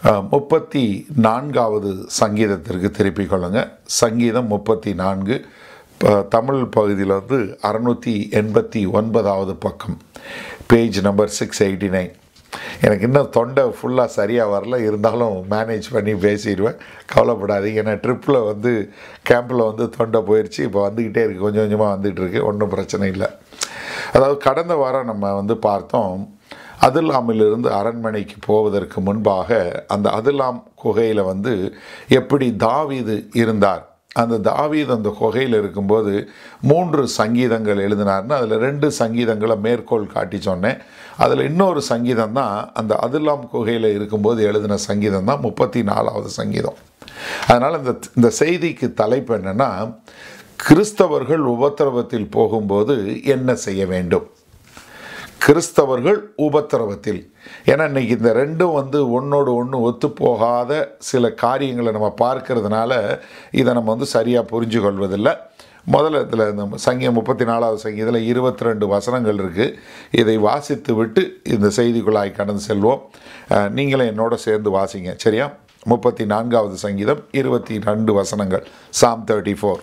அஹ், முப்பத்தி நான்காவது சங்கீதத்திற்கு திருப்பிக் கொள்ளுங்க சங்கீதம் முப்பத்தி நான்கு ப- தமிழ் பகுதியில் வந்து அறுநூற்றி எண்பத்தி ஒன்பதாவது பக்கம் page number six eighty nine எனக்கு இன்னும் தொண்டை ஃபுல்லாக சரியாக வரல இருந்தாலும் மேனேஜ் பண்ணி பேசிடுவேன் கவலைப்படாதீங்க ஏன்னா ட்ரிப்பில் வந்து கேம்பில் வந்து தொண்டை போயிடுச்சு இப்போ வந்துக்கிட்டே இருக்குது கொஞ்சம் கொஞ்சமாக வந்துகிட்டு இருக்கு ஒன்றும் பிரச்சனை இல்லை அதாவது கடந்த வாரம் நம்ம வந்து பார்த்தோம் அதில்லாமிலிருந்து அரண்மனைக்கு போவதற்கு முன்பாக அந்த அதில்லாம் குகையில் வந்து எப்படி தாவீது இருந்தார் அந்த தாவீது அந்த குகையில் இருக்கும்போது மூன்று சங்கீதங்கள் எழுதினார்னு அதில் ரெண்டு சங்கீதங்களை மேற்கோள் காட்டி சொன்னேன் அதில் இன்னொரு சங்கீதம் தான் அந்த அதில்லாம் குகையில் இருக்கும்போது எழுதின சங்கீதம் தான் முப்பத்தி நாலாவது சங்கீதம் அதனால் இந்த இந்த செய்திக்கு தலைப்பு என்னென்னா கிறிஸ்தவர்கள் உபத்திரவத்தில் போகும்போது என்ன செய்ய வேண்டும் கிறிஸ்தவர்கள் உபத்திரவத்தில் ஏன்னா இன்னைக்கு இந்த ரெண்டும் வந்து ஒன்றோடு ஒன்று ஒத்துப்போகாத சில காரியங்களை நம்ம பார்க்கறதுனால இதை நம்ம வந்து சரியாக புரிஞ்சு கொள்வதில்லை முதல்ல இதில் இந்த சங்கீதம் முப்பத்தி நாலாவது சங்கீதத்தில் இருபத்தி ரெண்டு வசனங்கள் இருக்குது இதை வாசித்து விட்டு இந்த செய்திக்குள்ளாய் கடந்து செல்வோம் அஹ், நீங்களும் என்னோட சேர்ந்து வாசிங்க சரியா முப்பத்தி நான்காவது சங்கீதம் இருபத்தி ரெண்டு வசனங்கள் சாம் தேர்ட்டி ஃபோர்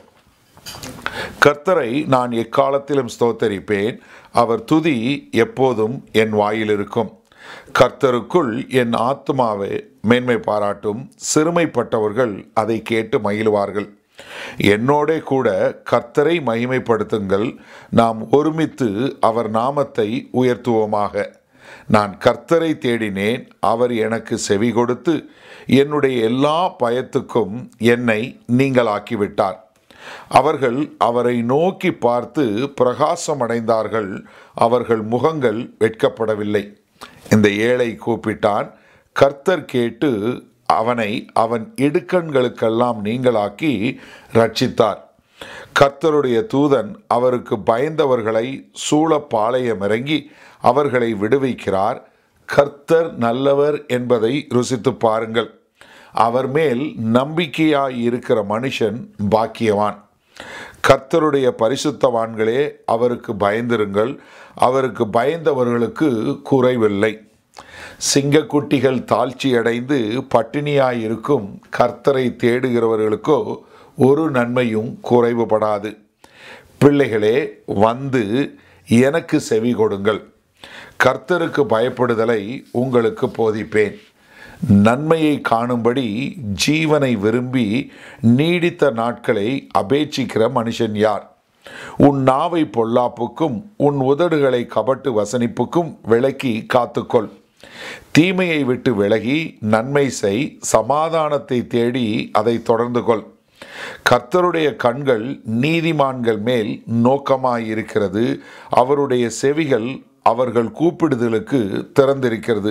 கர்த்தரை நான் எக்காலத்திலும் ஸ்தோத்தரிப்பேன் அவர் துதி எப்போதும் என் வாயில் இருக்கும் கர்த்தருக்குள் என் ஆத்மாவை மேன்மை பாராட்டும் சிறுமைப்பட்டவர்கள் அதை கேட்டு மகிழ்வார்கள் என்னோடே கூட கர்த்தரை மகிமைப்படுத்துங்கள் நாம் ஒருமித்து அவர் நாமத்தை உயர்த்துவோமாக நான் கர்த்தரை தேடினேன் அவர் எனக்கு செவி கொடுத்து என்னுடைய எல்லா பயத்துக்கும் என்னை நீங்களாக்கிவிட்டார் அவர்கள் அவரை நோக்கி பார்த்து பிரகாசமடைந்தார்கள் அவர்கள் முகங்கள் வெட்கப்படவில்லை இந்த ஏழை கூப்பிட்டான் கர்த்தர் கேட்டு அவனை அவன் இடுக்கண்களுக்கெல்லாம் நீங்களாக்கி ரட்சித்தார் கர்த்தருடைய தூதன் அவருக்கு பயந்தவர்களை சூழ பாளையம் இறங்கி அவர்களை விடுவிக்கிறார் கர்த்தர் நல்லவர் என்பதை ருசித்து பாருங்கள் அவர் மேல் நம்பிக்கையாய் இருக்கிற மனுஷன் பாக்கியவான் கர்த்தருடைய பரிசுத்தவான்களே அவருக்கு பயந்திருங்கள் அவருக்கு பயந்தவர்களுக்கு குறைவில்லை சிங்கக்குட்டிகள் தாழ்ச்சியடைந்து பட்டினியாய் இருக்கும் கர்த்தரை தேடுகிறவர்களுக்கோ ஒரு நன்மையும் குறைவுபடாது பிள்ளைகளே வந்து எனக்கு செவி கொடுங்கள் கர்த்தருக்கு பயப்படுதலை உங்களுக்கு போதிப்பேன் நன்மையை காணும்படி ஜீவனை விரும்பி நீடித்த நாட்களை அபேட்சிக்கிற மனுஷன் யார் உன் நாவை பொல்லாப்புக்கும் உன் உதடுகளை கபட்டு வசனிப்புக்கும் விலக்கி காத்துக்கொள் தீமையை விட்டு விலகி நன்மை செய் சமாதானத்தை தேடி அதை தொடர்ந்து கொள் கர்த்தருடைய கண்கள் நீதிமான்கள் மேல் நோக்கமாயிருக்கிறது அவருடைய செவிகள் அவர்கள் கூப்பிடுதலுக்கு திறந்திருக்கிறது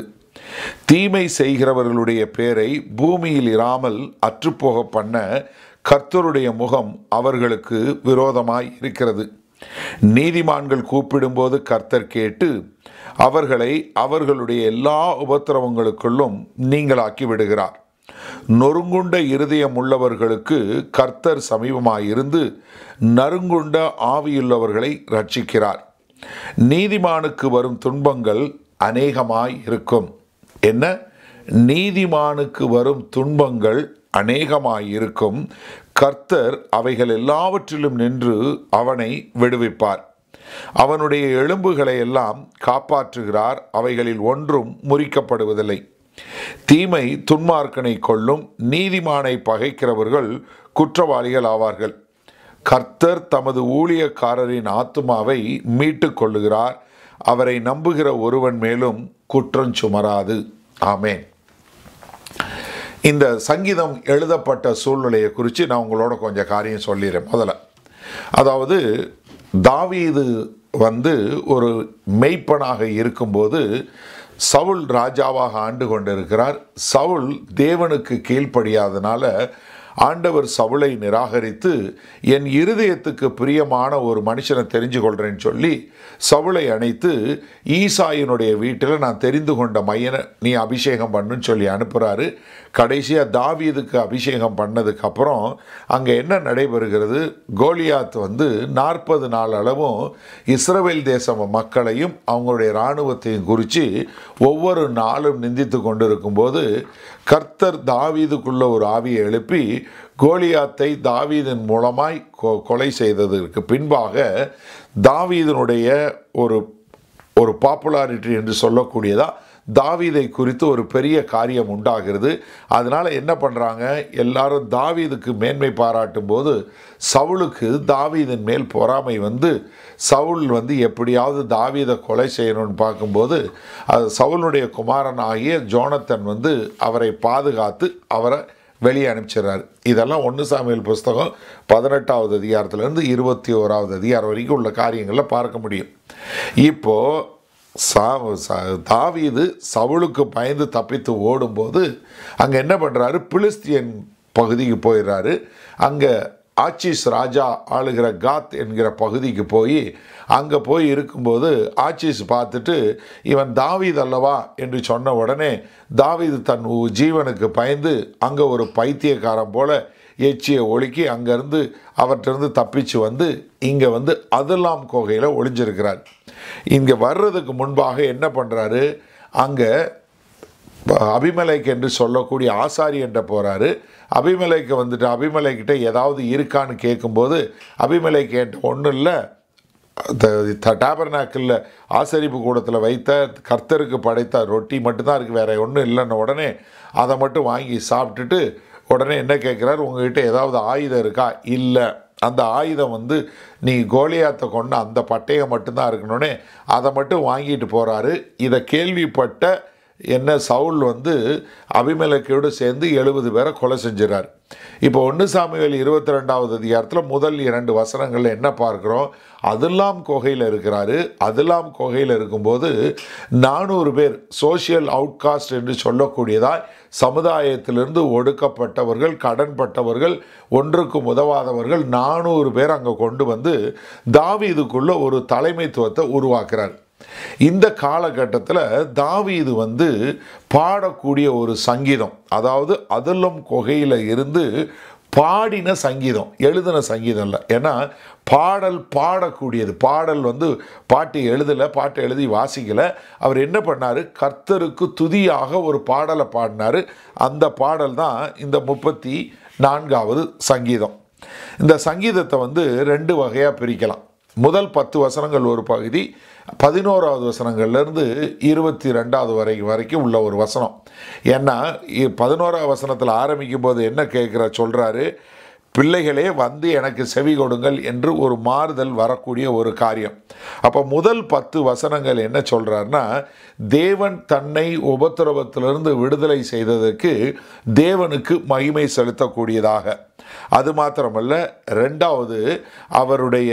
தீமை செய்கிறவர்களுடைய பேரை பூமியில் இராமல் அற்றுப்போக பண்ண கர்த்தருடைய முகம் அவர்களுக்கு விரோதமாய் இருக்கிறது நீதிமான்கள் கூப்பிடும்போது கர்த்தர் கேட்டு அவர்களை அவர்களுடைய எல்லா உபத்திரவங்களுக்குள்ளும் நீங்களாக்கி விடுகிறார் நொறுங்குண்ட இருதயம் உள்ளவர்களுக்கு கர்த்தர் சமீபமாயிருந்து நறுங்குண்ட ஆவியுள்ளவர்களை ரட்சிக்கிறார் நீதிமானுக்கு வரும் துன்பங்கள் அநேகமாய் இருக்கும் என்ன நீதிமானுக்கு வரும் துன்பங்கள் அநேகமாய் இருக்கும் கர்த்தர் அவைகள் எல்லாவற்றிலும் நின்று அவனை விடுவிப்பார் அவனுடைய எலும்புகளை எல்லாம் காப்பாற்றுகிறார் அவைகளில் ஒன்றும் முறிக்கப்படுவதில்லை தீமை துன்மார்க்கனை கொள்ளும் நீதிமானை பகைக்கிறவர்கள் குற்றவாளிகள் ஆவார்கள் கர்த்தர் தமது ஊழியக்காரரின் ஆத்துமாவை மீட்டுக் கொள்ளுகிறார் அவரை நம்புகிற ஒருவன் மேலும் குற்றம் சுமராது ஆமேன் இந்த சங்கீதம் எழுதப்பட்ட சூழ்நிலையை குறித்து நான் உங்களோட கொஞ்சம் காரியம் சொல்லிடுறேன் முதல்ல அதாவது தாவீது வந்து ஒரு மெய்ப்பனாக இருக்கும்போது சவுல் ராஜாவாக ஆண்டு கொண்டிருக்கிறார் சவுல் தேவனுக்கு கீழ்ப்படியாதனால ஆண்டவர் சவுளை நிராகரித்து என் இருதயத்துக்கு பிரியமான ஒரு மனுஷனை தெரிஞ்சு கொள்றேன்னு சொல்லி சவுளை அணைத்து ஈசாயினுடைய வீட்டில் நான் தெரிந்து கொண்ட மையனை நீ அபிஷேகம் பண்ணுன்னு சொல்லி அனுப்புகிறாரு கடைசியாக தாவீதுக்கு அபிஷேகம் பண்ணதுக்கு அப்புறம் அங்கே என்ன நடைபெறுகிறது கோலியாத் வந்து நாற்பது நாள் அளவும் இஸ்ரவேல் தேச மக்களையும் அவங்களுடைய இராணுவத்தையும் குறித்து ஒவ்வொரு நாளும் நிந்தித்து கொண்டிருக்கும்போது கர்த்தர் தாவீதுக்குள்ள ஒரு ஆவியை எழுப்பி கோலியாத்தை தாவீதின் மூலமாய் கொ- கொலை செய்ததற்கு பின்பாக தாவீதனுடைய ஒரு ஒரு பாப்புலாரிட்டி என்று சொல்லக்கூடியதா தாவீதை குறித்து ஒரு பெரிய காரியம் உண்டாகிறது அதனால் என்ன பண்ணுறாங்க எல்லாரும் தாவீதுக்கு மேன்மை பாராட்டும் போது சவுலுக்கு தாவீதின் மேல் பொறாமை வந்து சவுல் வந்து எப்படியாவது தாவீதை கொலை செய்யணும்னு பார்க்கும்போது அது சவுலுடைய குமாரன் ஆகிய ஜோனத்தன் வந்து அவரை பாதுகாத்து அவரை வெளியே அனுப்பிச்சிடுறாரு இதெல்லாம் ஒன்று சாமியல் புஸ்தகம் பதினெட்டாவது அதிகாரத்திலேருந்து இருபத்தி ஓராவது அதிகாரம் வரைக்கும் உள்ள காரியங்களில் பார்க்க முடியும் இப்போ சா ச- தாவீது சவுலுக்கு பயந்து தப்பித்து ஓடும்போது அங்கே என்ன பண்ணுறாரு பிலிஸ்தியன் பகுதிக்கு போயிடுறாரு அங்கே ஆச்சிஸ் ராஜா ஆளுகிற காத் என்கிற பகுதிக்கு போய் அங்கே போய் இருக்கும்போது ஆச்சிஸ் பார்த்துட்டு இவன் தாவீது அல்லவா என்று சொன்ன உடனே தாவீது தன் உ- ஜீவனுக்கு பயந்து அங்கே ஒரு பைத்தியக்காரன் போல எச்சியை ஒழுக்கி அங்கேருந்து அவற்றிருந்து தப்பிச்சு வந்து இங்கே வந்து அதுலாம் கோகையில் ஒளிஞ்சிருக்கிறார் இங்கே வர்றதுக்கு முன்பாக என்ன பண்ணுறாரு அங்கே அபிமலைக்கு என்று சொல்லக்கூடிய ஆசாரி என்ற போகிறாரு அபிமலைக்கு வந்துட்டு அபிமலைக்கிட்ட ஏதாவது இருக்கான்னு கேட்கும்போது அபிமலைக்கு என்கிட்ட ஒன்றும் இல்லை டேபர்னாக்கில் ஆசரிப்பு கூடத்தில் வைத்த கர்த்தருக்கு படைத்த ரொட்டி மட்டும்தான் இருக்குது வேற ஒன்றும் இல்லைன்ன உடனே அதை மட்டும் வாங்கி சாப்பிட்டுட்டு உடனே என்ன கேட்குறாரு உங்ககிட்ட ஏதாவது ஆயுதம் இருக்கா இல்லை அந்த ஆயுதம் வந்து நீ கோலியாத்தை கொண்ட அந்த பட்டயம் மட்டும்தான் இருக்கணுன்னே அதை மட்டும் வாங்கிட்டு போகிறாரு இதை கேள்விப்பட்ட என்ன சவுல் வந்து அபிமெலக்கையோடு சேர்ந்து எழுபது பேரை கொலை செஞ்சிடறார் இப்போ ஒன்று சாமிவேல் இருபத்தி ரெண்டாவது அதிகாரத்தில் முதல் இரண்டு வசனங்களில் என்ன பார்க்குறோம் அதெல்லாம் குகையில் இருக்கிறாரு அதெல்லாம் குகையில் இருக்கும்போது நானூறு பேர் சோஷியல் அவுட்காஸ்ட் என்று சொல்லக்கூடியதாய் சமுதாயத்திலிருந்து ஒடுக்கப்பட்டவர்கள் கடன்பட்டவர்கள் ஒன்றுக்கும் உதவாதவர்கள் நானூறு பேர் அங்கே கொண்டு வந்து தாவீதுக்குள்ள ஒரு தலைமைத்துவத்தை உருவாக்குறார் இந்த காலகட்டத்தில் தாவீது வந்து பாடக்கூடிய ஒரு சங்கீதம் அதாவது அதெல்லாம் குகையில் இருந்து பாடின சங்கீதம் எழுதின சங்கீதம் இல்லை ஏன்னா பாடல் பாடக்கூடியது பாடல் வந்து பாட்டு எழுதலை பாட்டு எழுதி வாசிக்கலை அவர் என்ன பண்ணார் கர்த்தருக்கு துதியாக ஒரு பாடலை பாடினார் அந்த பாடல் தான் இந்த முப்பத்தி நான்காவது சங்கீதம் இந்த சங்கீதத்தை வந்து ரெண்டு வகையாக பிரிக்கலாம் முதல் பத்து வசனங்கள் ஒரு பகுதி பதினோராவது வசனங்கள்லேருந்து இருபத்தி ரெண்டாவது வரை வரைக்கும் உள்ள ஒரு வசனம் ஏன்னா இ- பதினோராவது வசனத்தில் ஆரம்பிக்கும் போது என்ன கேட்குற சொல்கிறாரு பிள்ளைகளே வந்து எனக்கு செவி கொடுங்கள் என்று ஒரு மாறுதல் வரக்கூடிய ஒரு காரியம் அப்போ முதல் பத்து வசனங்கள் என்ன சொல்கிறாருன்னா தேவன் தன்னை உபத்திரவத்திலிருந்து விடுதலை செய்ததற்கு தேவனுக்கு மகிமை செலுத்தக்கூடியதாக அது மாத்திரமல்ல ரெண்டாவது அவருடைய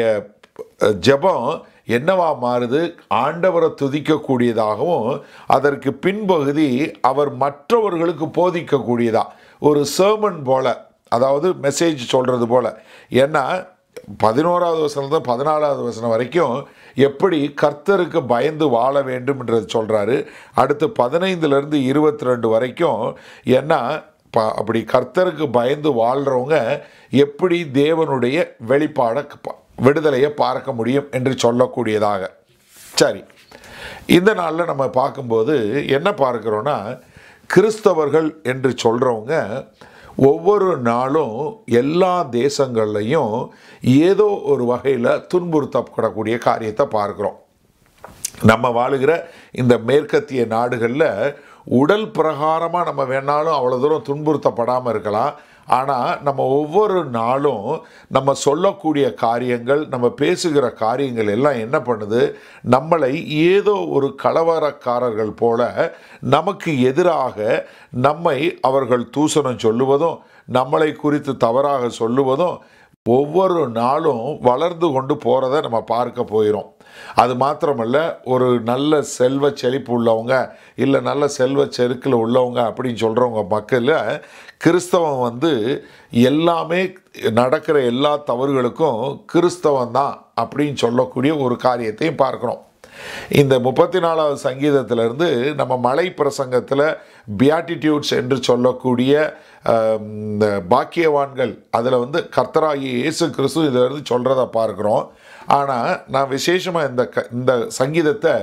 ஜெபம் என்னவா மாறுது ஆண்டவரை துதிக்கக்கூடியதாகவும் அதற்கு பின்பகுதி அவர் மற்றவர்களுக்கு போதிக்கக்கூடியதா ஒரு sermon போல அதாவது மெசேஜ் சொல்கிறது போல ஏன்னா பதினோராவது வசனம் தான் பதினாலாவது வசனம் வரைக்கும் எப்படி கர்த்தருக்கு பயந்து வாழ வேண்டும் என்றது சொல்கிறாரு அடுத்து பதினைந்துலேருந்து இருபத்தி ரெண்டு வரைக்கும் ஏன்னா ப அப்படி கர்த்தருக்கு பயந்து வாழ்கிறவங்க எப்படி தேவனுடைய வெளிப்பாடை ப- விடுதலையை பார்க்க முடியும் என்று சொல்லக்கூடியதாக சரி இந்த நாளில் நம்ம பார்க்கும்போது என்ன பார்க்குறோன்னா கிறிஸ்தவர்கள் என்று சொல்கிறவங்க ஒவ்வொரு நாளும் எல்லா தேசங்கள்லையும் ஏதோ ஒரு வகையில் துன்புறுத்தப்படக்கூடிய காரியத்தை பார்க்குறோம் நம்ம வாழுகிற இந்த மேற்கத்திய நாடுகளில் உடல் பிரகாரமாக நம்ம வேணாலும் அவ்வளோ தூரம் துன்புறுத்தப்படாமல் இருக்கலாம் ஆனால் நம்ம ஒவ்வொரு நாளும் நம்ம சொல்லக்கூடிய காரியங்கள் நம்ம பேசுகிற காரியங்கள் எல்லாம் என்ன பண்ணுது நம்மளை ஏதோ ஒரு கலவரக்காரர்கள் போல நமக்கு எதிராக நம்மை அவர்கள் தூசணம் சொல்லுவதும் நம்மளை குறித்து தவறாக சொல்லுவதும் ஒவ்வொரு நாளும் வளர்ந்து கொண்டு போகிறத நம்ம பார்க்க போயிடும் அது மாத்திரமல்ல ஒரு நல்ல செல்வ செழிப்பு உள்ளவங்க இல்லை நல்ல செல்வ செருக்கில் உள்ளவங்க அப்படின்னு சொல்கிறவங்க மக்களில் கிறிஸ்தவம் வந்து எல்லாமே நடக்கிற எல்லா தவறுகளுக்கும் கிறிஸ்தவம் தான் அப்படின்னு சொல்லக்கூடிய ஒரு காரியத்தையும் பார்க்குறோம் இந்த முப்பத்தி நாலாவது சங்கீதத்திலிருந்து நம்ம மலை பிரசங்கத்தில் பியாட்டிடியூட்ஸ் என்று சொல்லக்கூடிய ஆம், இந்த பாக்கியவான்கள் அதில் வந்து கர்த்தராகிய இயேசு கிறிஸ்து இதில் இருந்து சொல்கிறத பார்க்குறோம் ஆனால் நான் விசேஷமாக இந்த க இந்த சங்கீதத்தை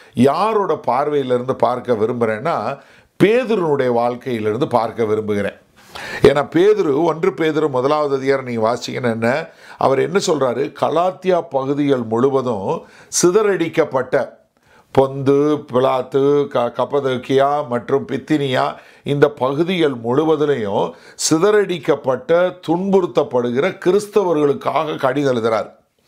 யாரோட பார்வையிலிருந்து பார்க்க விரும்புகிறேன்னா பேதுருனுடைய வாழ்க்கையிலிருந்து பார்க்க விரும்புகிறேன் ஏன்னா பேதுரு ஒன்று பேதுரு முதலாவது அதிகாரம் நீங்கள் வாசிக்கணும் என்ன அவர் என்ன சொல்கிறாரு கலாத்தியா பகுதிகள் முழுவதும் சிதறடிக்கப்பட்ட பொந்து பிளாத்து க கப்பதோக்கியா மற்றும் பித்தினியா இந்த பகுதிகள் முழுவதிலையும் சிதறடிக்கப்பட்ட துன்புறுத்தப்படுகிற கிறிஸ்தவர்களுக்காக கடிதம் எழுதுகிறார்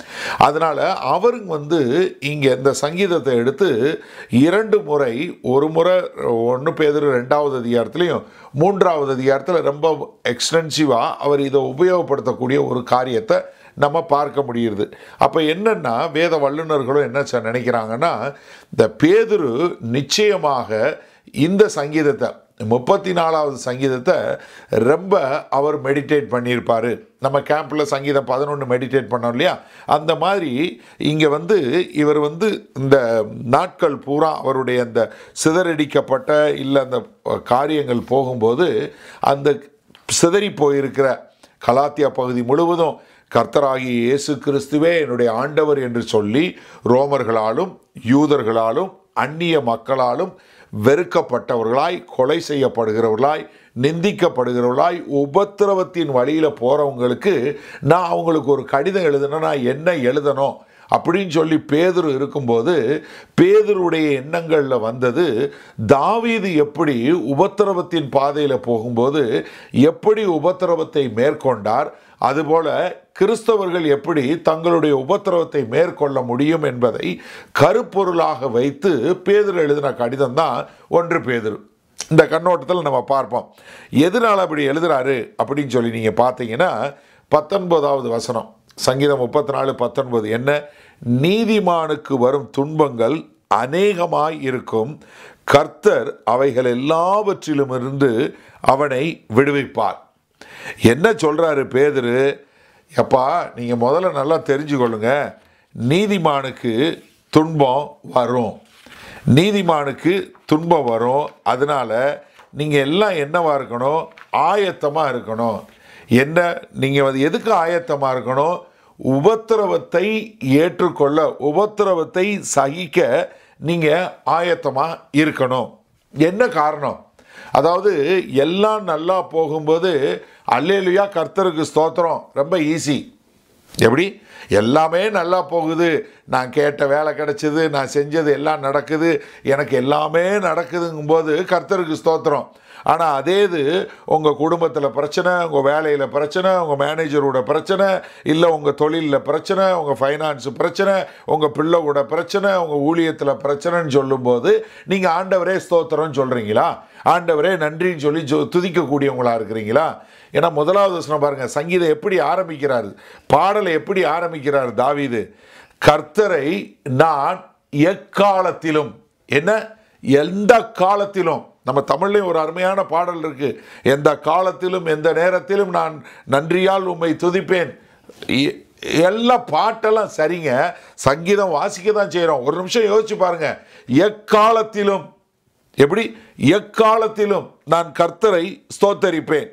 அதனால அவர் வந்து இங்கே இந்த சங்கீதத்தை எடுத்து இரண்டு முறை ஒரு முறை ஒன்று பேதர் ரெண்டாவது அதிகாரத்துலையும் மூன்றாவது அதிகாரத்தில் ரொம்ப எக்ஸ்டென்சிவாக அவர் இதை உபயோகப்படுத்தக்கூடிய ஒரு காரியத்தை நம்ம பார்க்க முடியுது அப்போ என்னன்னா வேத வல்லுநர்களும் என்ன ச- நினைக்கிறாங்கன்னா இந்த பேதுரு நிச்சயமாக இந்த சங்கீதத்தை முப்பத்தி நாலாவது சங்கீதத்தை ரொம்ப அவர் மெடிடேட் பண்ணியிருப்பார் நம்ம கேம்பில் சங்கீதம் பதினொன்று மெடிடேட் பண்ணோம் இல்லையா அந்த மாதிரி இங்கே வந்து இவர் வந்து இந்த நாட்கள் பூரா அவருடைய அந்த சிதறடிக்கப்பட்ட இல்லை அந்த காரியங்கள் போகும்போது அந்த சிதறி போயிருக்கிற கலாத்தியா பகுதி முழுவதும் கர்த்தராகிய இயேசு கிறிஸ்துவே என்னுடைய ஆண்டவர் என்று சொல்லி ரோமர்களாலும் யூதர்களாலும் அந்நிய மக்களாலும் வெறுக்கப்பட்டவர்களாய் கொலை செய்யப்படுகிறவர்களாய் நிந்திக்கப்படுகிறவர்களாய் உபத்திரவத்தின் வழியில் போகிறவங்களுக்கு நான் அவங்களுக்கு ஒரு கடிதம் எழுதுனா நான் என்ன எழுதணும் அப்படின்னு சொல்லி பேதுரு இருக்கும்போது பேதுருடைய எண்ணங்களில் வந்தது தாவீது எப்படி உபத்திரவத்தின் பாதையில் போகும்போது எப்படி உபத்திரவத்தை மேற்கொண்டார் அதுபோல கிறிஸ்தவர்கள் எப்படி தங்களுடைய உபத்திரவத்தை மேற்கொள்ள முடியும் என்பதை கருப்பொருளாக வைத்து பேதுரு எழுதின கடிதம் தான் ஒன்று பேதுரு இந்த கண்ணோட்டத்தில் நம்ம பார்ப்போம் எதனால் அப்படி எழுதுறாரு அப்படின்னு சொல்லி நீங்கள் பார்த்தீங்கன்னா பத்தொன்பதாவது வசனம் சங்கீதம் முப்பத்தி நாலு பத்தொன்பது என்ன நீதிமானுக்கு வரும் துன்பங்கள் அநேகமாய் இருக்கும் கர்த்தர் அவைகள் எல்லாவற்றிலும் இருந்து அவனை விடுவிப்பார் என்ன சொல்றாரு பேதுரு எப்பா நீங்க முதல்ல நல்லா தெரிஞ்சுக்கொள்ளுங்க நீதிமானுக்கு துன்பம் வரும் நீதிமானுக்கு துன்பம் வரும் அதனால நீங்க எல்லாம் என்னவா இருக்கணும் ஆயத்தமா இருக்கணும் என்ன நீங்க வந்து எதுக்கு ஆயத்தமா இருக்கணும் உபத்திரவத்தை ஏற்றுக்கொள்ள உபத்திரவத்தை சகிக்க நீங்க ஆயத்தமா இருக்கணும் என்ன காரணம் அதாவது எல்லாம் நல்லா போகும்போது அல்லேலுயா கர்த்தருக்கு ஸ்தோத்திரம் ரொம்ப ஈஸி எப்படி எல்லாமே நல்லா போகுது நான் கேட்ட வேலை கிடைச்சது நான் செஞ்சது எல்லாம் நடக்குது எனக்கு எல்லாமே நடக்குதுங்கும்போது கர்த்தருக்கு ஸ்தோத்திரம் ஆனால் அதே இது உங்கள் குடும்பத்தில் பிரச்சனை உங்கள் வேலையில் பிரச்சனை உங்கள் மேனேஜரோட பிரச்சனை இல்லை உங்கள் தொழிலில் பிரச்சனை உங்கள் ஃபைனான்ஸ் பிரச்சனை உங்கள் பிள்ளையோட பிரச்சனை உங்கள் ஊழியத்தில் பிரச்சனைன்னு சொல்லும்போது நீங்கள் ஆண்டவரே ஸ்தோத்திரம்னு சொல்கிறீங்களா ஆண்டவரே நன்றின்னு சொல்லி ஜோ துதிக்கக்கூடியவங்களா இருக்கிறீங்களா ஏன்னா முதலாவது வசனம் பாருங்க சங்கீதம் எப்படி ஆரம்பிக்கிறாரு பாடலை எப்படி ஆரம்பிக்கிறார் தாவீது கர்த்தரை நான் எக்காலத்திலும் என்ன எந்த காலத்திலும் நம்ம தமிழ்லையும் ஒரு அருமையான பாடல் இருக்கு எந்த காலத்திலும் எந்த நேரத்திலும் நான் நன்றியால் உம்மை துதிப்பேன் எ- எல்லா பாட்டெல்லாம் சரிங்க சங்கீதம் வாசிக்க தான் செய்கிறோம் ஒரு நிமிஷம் யோசிச்சு பாருங்க எக்காலத்திலும் எப்படி எக்காலத்திலும் நான் கர்த்தரை ஸ்தோத்தரிப்பேன்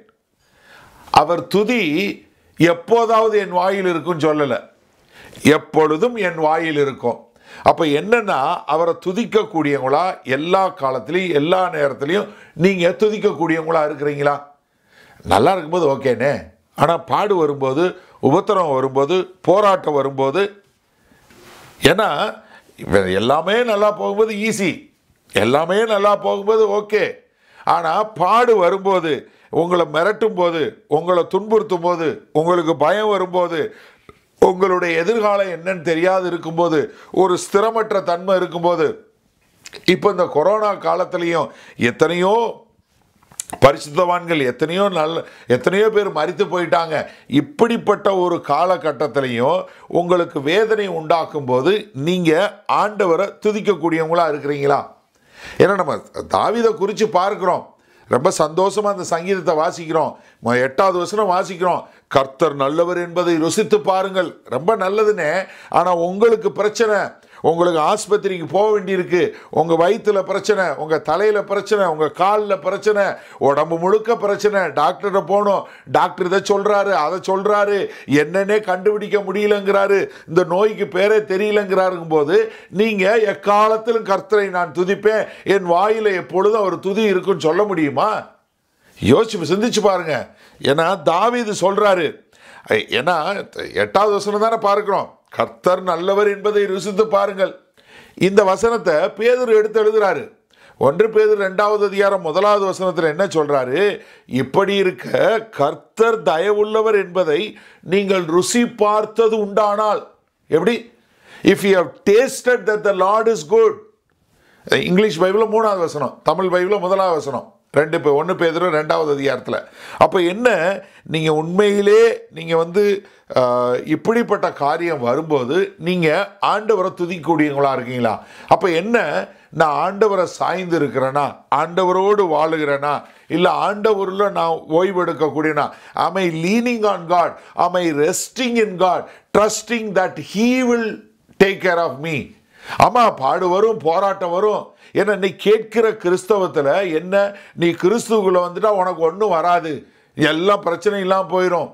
அவர் துதி எப்போதாவது என் வாயில் இருக்கும்னு சொல்லலை எப்பொழுதும் என் வாயில் இருக்கும் அப்போ என்னன்னா அவரை துதிக்கக்கூடியவங்களா எல்லா காலத்துலேயும் எல்லா நேரத்துலையும் நீங்கள் துதிக்கக்கூடியவங்களா இருக்கிறீங்களா நல்லா இருக்கும்போது ஓகேனே ஆனால் பாடு வரும்போது உபத்திரம் வரும்போது போராட்டம் வரும்போது ஏன்னா இவ- எல்லாமே நல்லா போகும்போது ஈஸி எல்லாமே நல்லா போகும்போது ஓகே ஆனால் பாடு வரும்போது உங்களை மிரட்டும் போது உங்களை துன்புறுத்தும் போது உங்களுக்கு பயம் வரும்போது உங்களுடைய எதிர்காலம் என்னன்னு தெரியாது இருக்கும்போது ஒரு ஸ்திரமற்ற தன்மை இருக்கும்போது இப்போ இந்த கொரோனா காலத்துலேயும் எத்தனையோ பரிசுத்தவான்கள் எத்தனையோ நல்ல எத்தனையோ பேர் மரித்து போயிட்டாங்க இப்படிப்பட்ட ஒரு காலகட்டத்திலையும் உங்களுக்கு வேதனை உண்டாக்கும் போது நீங்கள் ஆண்டவரை துதிக்கக்கூடியவங்களா இருக்கிறீங்களா ஏன்னா நம்ம தாவிதை குறித்து பார்க்குறோம் ரொம்ப சந்தோஷமாக அந்த சங்கீதத்தை வாசிக்கிறோம் ம- எட்டாவது வசனம் வாசிக்கிறோம் கர்த்தர் நல்லவர் என்பதை ருசித்து பாருங்கள் ரொம்ப நல்லதுன்னே ஆனால் உங்களுக்கு பிரச்சனை உங்களுக்கு ஆஸ்பத்திரிக்கு போக வேண்டியிருக்கு உங்கள் வயிற்றுல பிரச்சனை உங்கள் தலையில் பிரச்சனை உங்கள் காலில் பிரச்சனை உடம்பு முழுக்க பிரச்சனை டாக்டர்கிட்ட போகணும் டாக்டர் இதை சொல்கிறாரு அதை சொல்கிறாரு என்னன்னே கண்டுபிடிக்க முடியலங்கிறாரு இந்த நோய்க்கு பேரே தெரியலங்கிறாருங்கும் போது நீங்கள் எக்காலத்திலும் கர்த்தரை நான் துதிப்பேன் என் வாயில் எப்பொழுதும் அவர் துதி இருக்குன்னு சொல்ல முடியுமா யோசிச்சு சிந்திச்சு பாருங்க ஏன்னா தாவீது சொல்றாரு ஐ- ஏன்னா எட்டாவது வசனம் தானே பார்க்கிறோம் கர்த்தர் நல்லவர் என்பதை ருசித்து பாருங்கள் இந்த வசனத்தை பேதுரு எடுத்து எழுதுறாரு ஒன்று பேதுரு ரெண்டாவது அதிகாரம் முதலாவது வசனத்தில் என்ன சொல்றாரு இப்படி இருக்க கர்த்தர் தயவுள்ளவர் என்பதை நீங்கள் ருசி பார்த்தது உண்டானால் எப்படி if you have tasted that the lord is good English பைபிளில் மூணாவது வசனம் தமிழ் பைபிளில் முதலாவது வசனம் ரெண்டு இப்போ ஒன்று பேதரும் ரெண்டாவது அதிகாரத்தில் அப்போ என்ன நீங்கள் உண்மையிலே நீங்கள் வந்து ஆஹ், இப்படிப்பட்ட காரியம் வரும்போது நீங்கள் ஆண்டவரை துதிக்கக்கூடியவங்களா இருக்கீங்களா அப்போ என்ன நான் ஆண்டவரை சாய்ந்து இருக்கிறேனா ஆண்டவரோடு வாழுகிறேனா இல்லை ஆண்டவரில் நான் ஓய்வு எடுக்கக்கூடியனா am I leaning on God am I resting in God trusting that he will take care of me ஆமா பாடு வரும் போராட்டம் வரும் ஏன்னா நீ கேட்கிற கிறிஸ்தவத்தில் என்ன நீ கிறிஸ்துவுக்குள்ள வந்துட்டா உனக்கு ஒன்றும் வராது எல்லாம் பிரச்சனை இல்லாமல் போயிடும்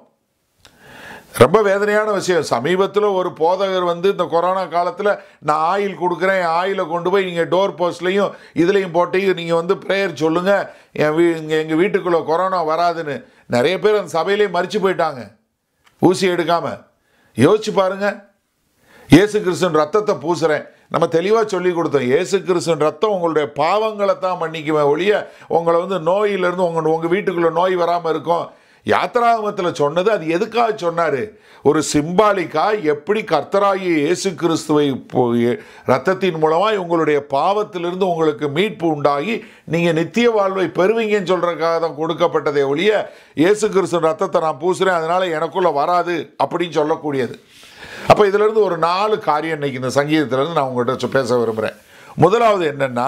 ரொம்ப வேதனையான விஷயம் சமீபத்தில் ஒரு போதகர் வந்து இந்த கொரோனா காலத்தில் நான் ஆயில் கொடுக்குறேன் என் ஆயிலை கொண்டு போய் நீங்கள் டோர் போஸ்ட்லேயும் இதுலேயும் போட்டு நீங்கள் வந்து ப்ரேயர் சொல்லுங்கள் என் வீ இங்கே எங்கள் வீட்டுக்குள்ளே கொரோனா வராதுன்னு நிறைய பேர் அந்த சபையிலே மறித்து போயிட்டாங்க ஊசி எடுக்காமல் யோசிச்சு பாருங்க இயேசு கிறிஸ்துவின் ரத்தத்தை பூசுறேன் நம்ம தெளிவாக சொல்லி கொடுத்தோம் இயேசு கிறிஸ்துவின் ரத்தம் உங்களுடைய பாவங்களை தான் மன்னிக்குவேன் ஒழிய உங்களை வந்து நோயிலிருந்து உங்கள் உங்கள் வீட்டுக்குள்ளே நோய் வராமல் இருக்கும் யாத்திராகமத்தில் சொன்னது அது எதுக்காக சொன்னார் ஒரு சிம்பாலிக்கா எப்படி கர்த்தராகிய இயேசு கிறிஸ்துவை இப்போ- எ- ரத்தத்தின் மூலமாக உங்களுடைய பாவத்திலிருந்து உங்களுக்கு மீட்பு உண்டாகி நீங்கள் நித்திய வாழ்வை பெறுவீங்கன்னு சொல்கிறதுக்காக தான் கொடுக்கப்பட்டதே ஒழிய இயேசு கிறிஸ்து ரத்தத்தை நான் பூசுகிறேன் அதனால் எனக்குள்ளே வராது அப்படின்னு சொல்லக்கூடியது அப்போ இதிலிருந்து ஒரு நாலு காரியம் இன்னைக்கு இந்த சங்கீதத்திலிருந்து நான் உங்கள்கிட்ட சொ- பேச விரும்புகிறேன் முதலாவது என்னன்னா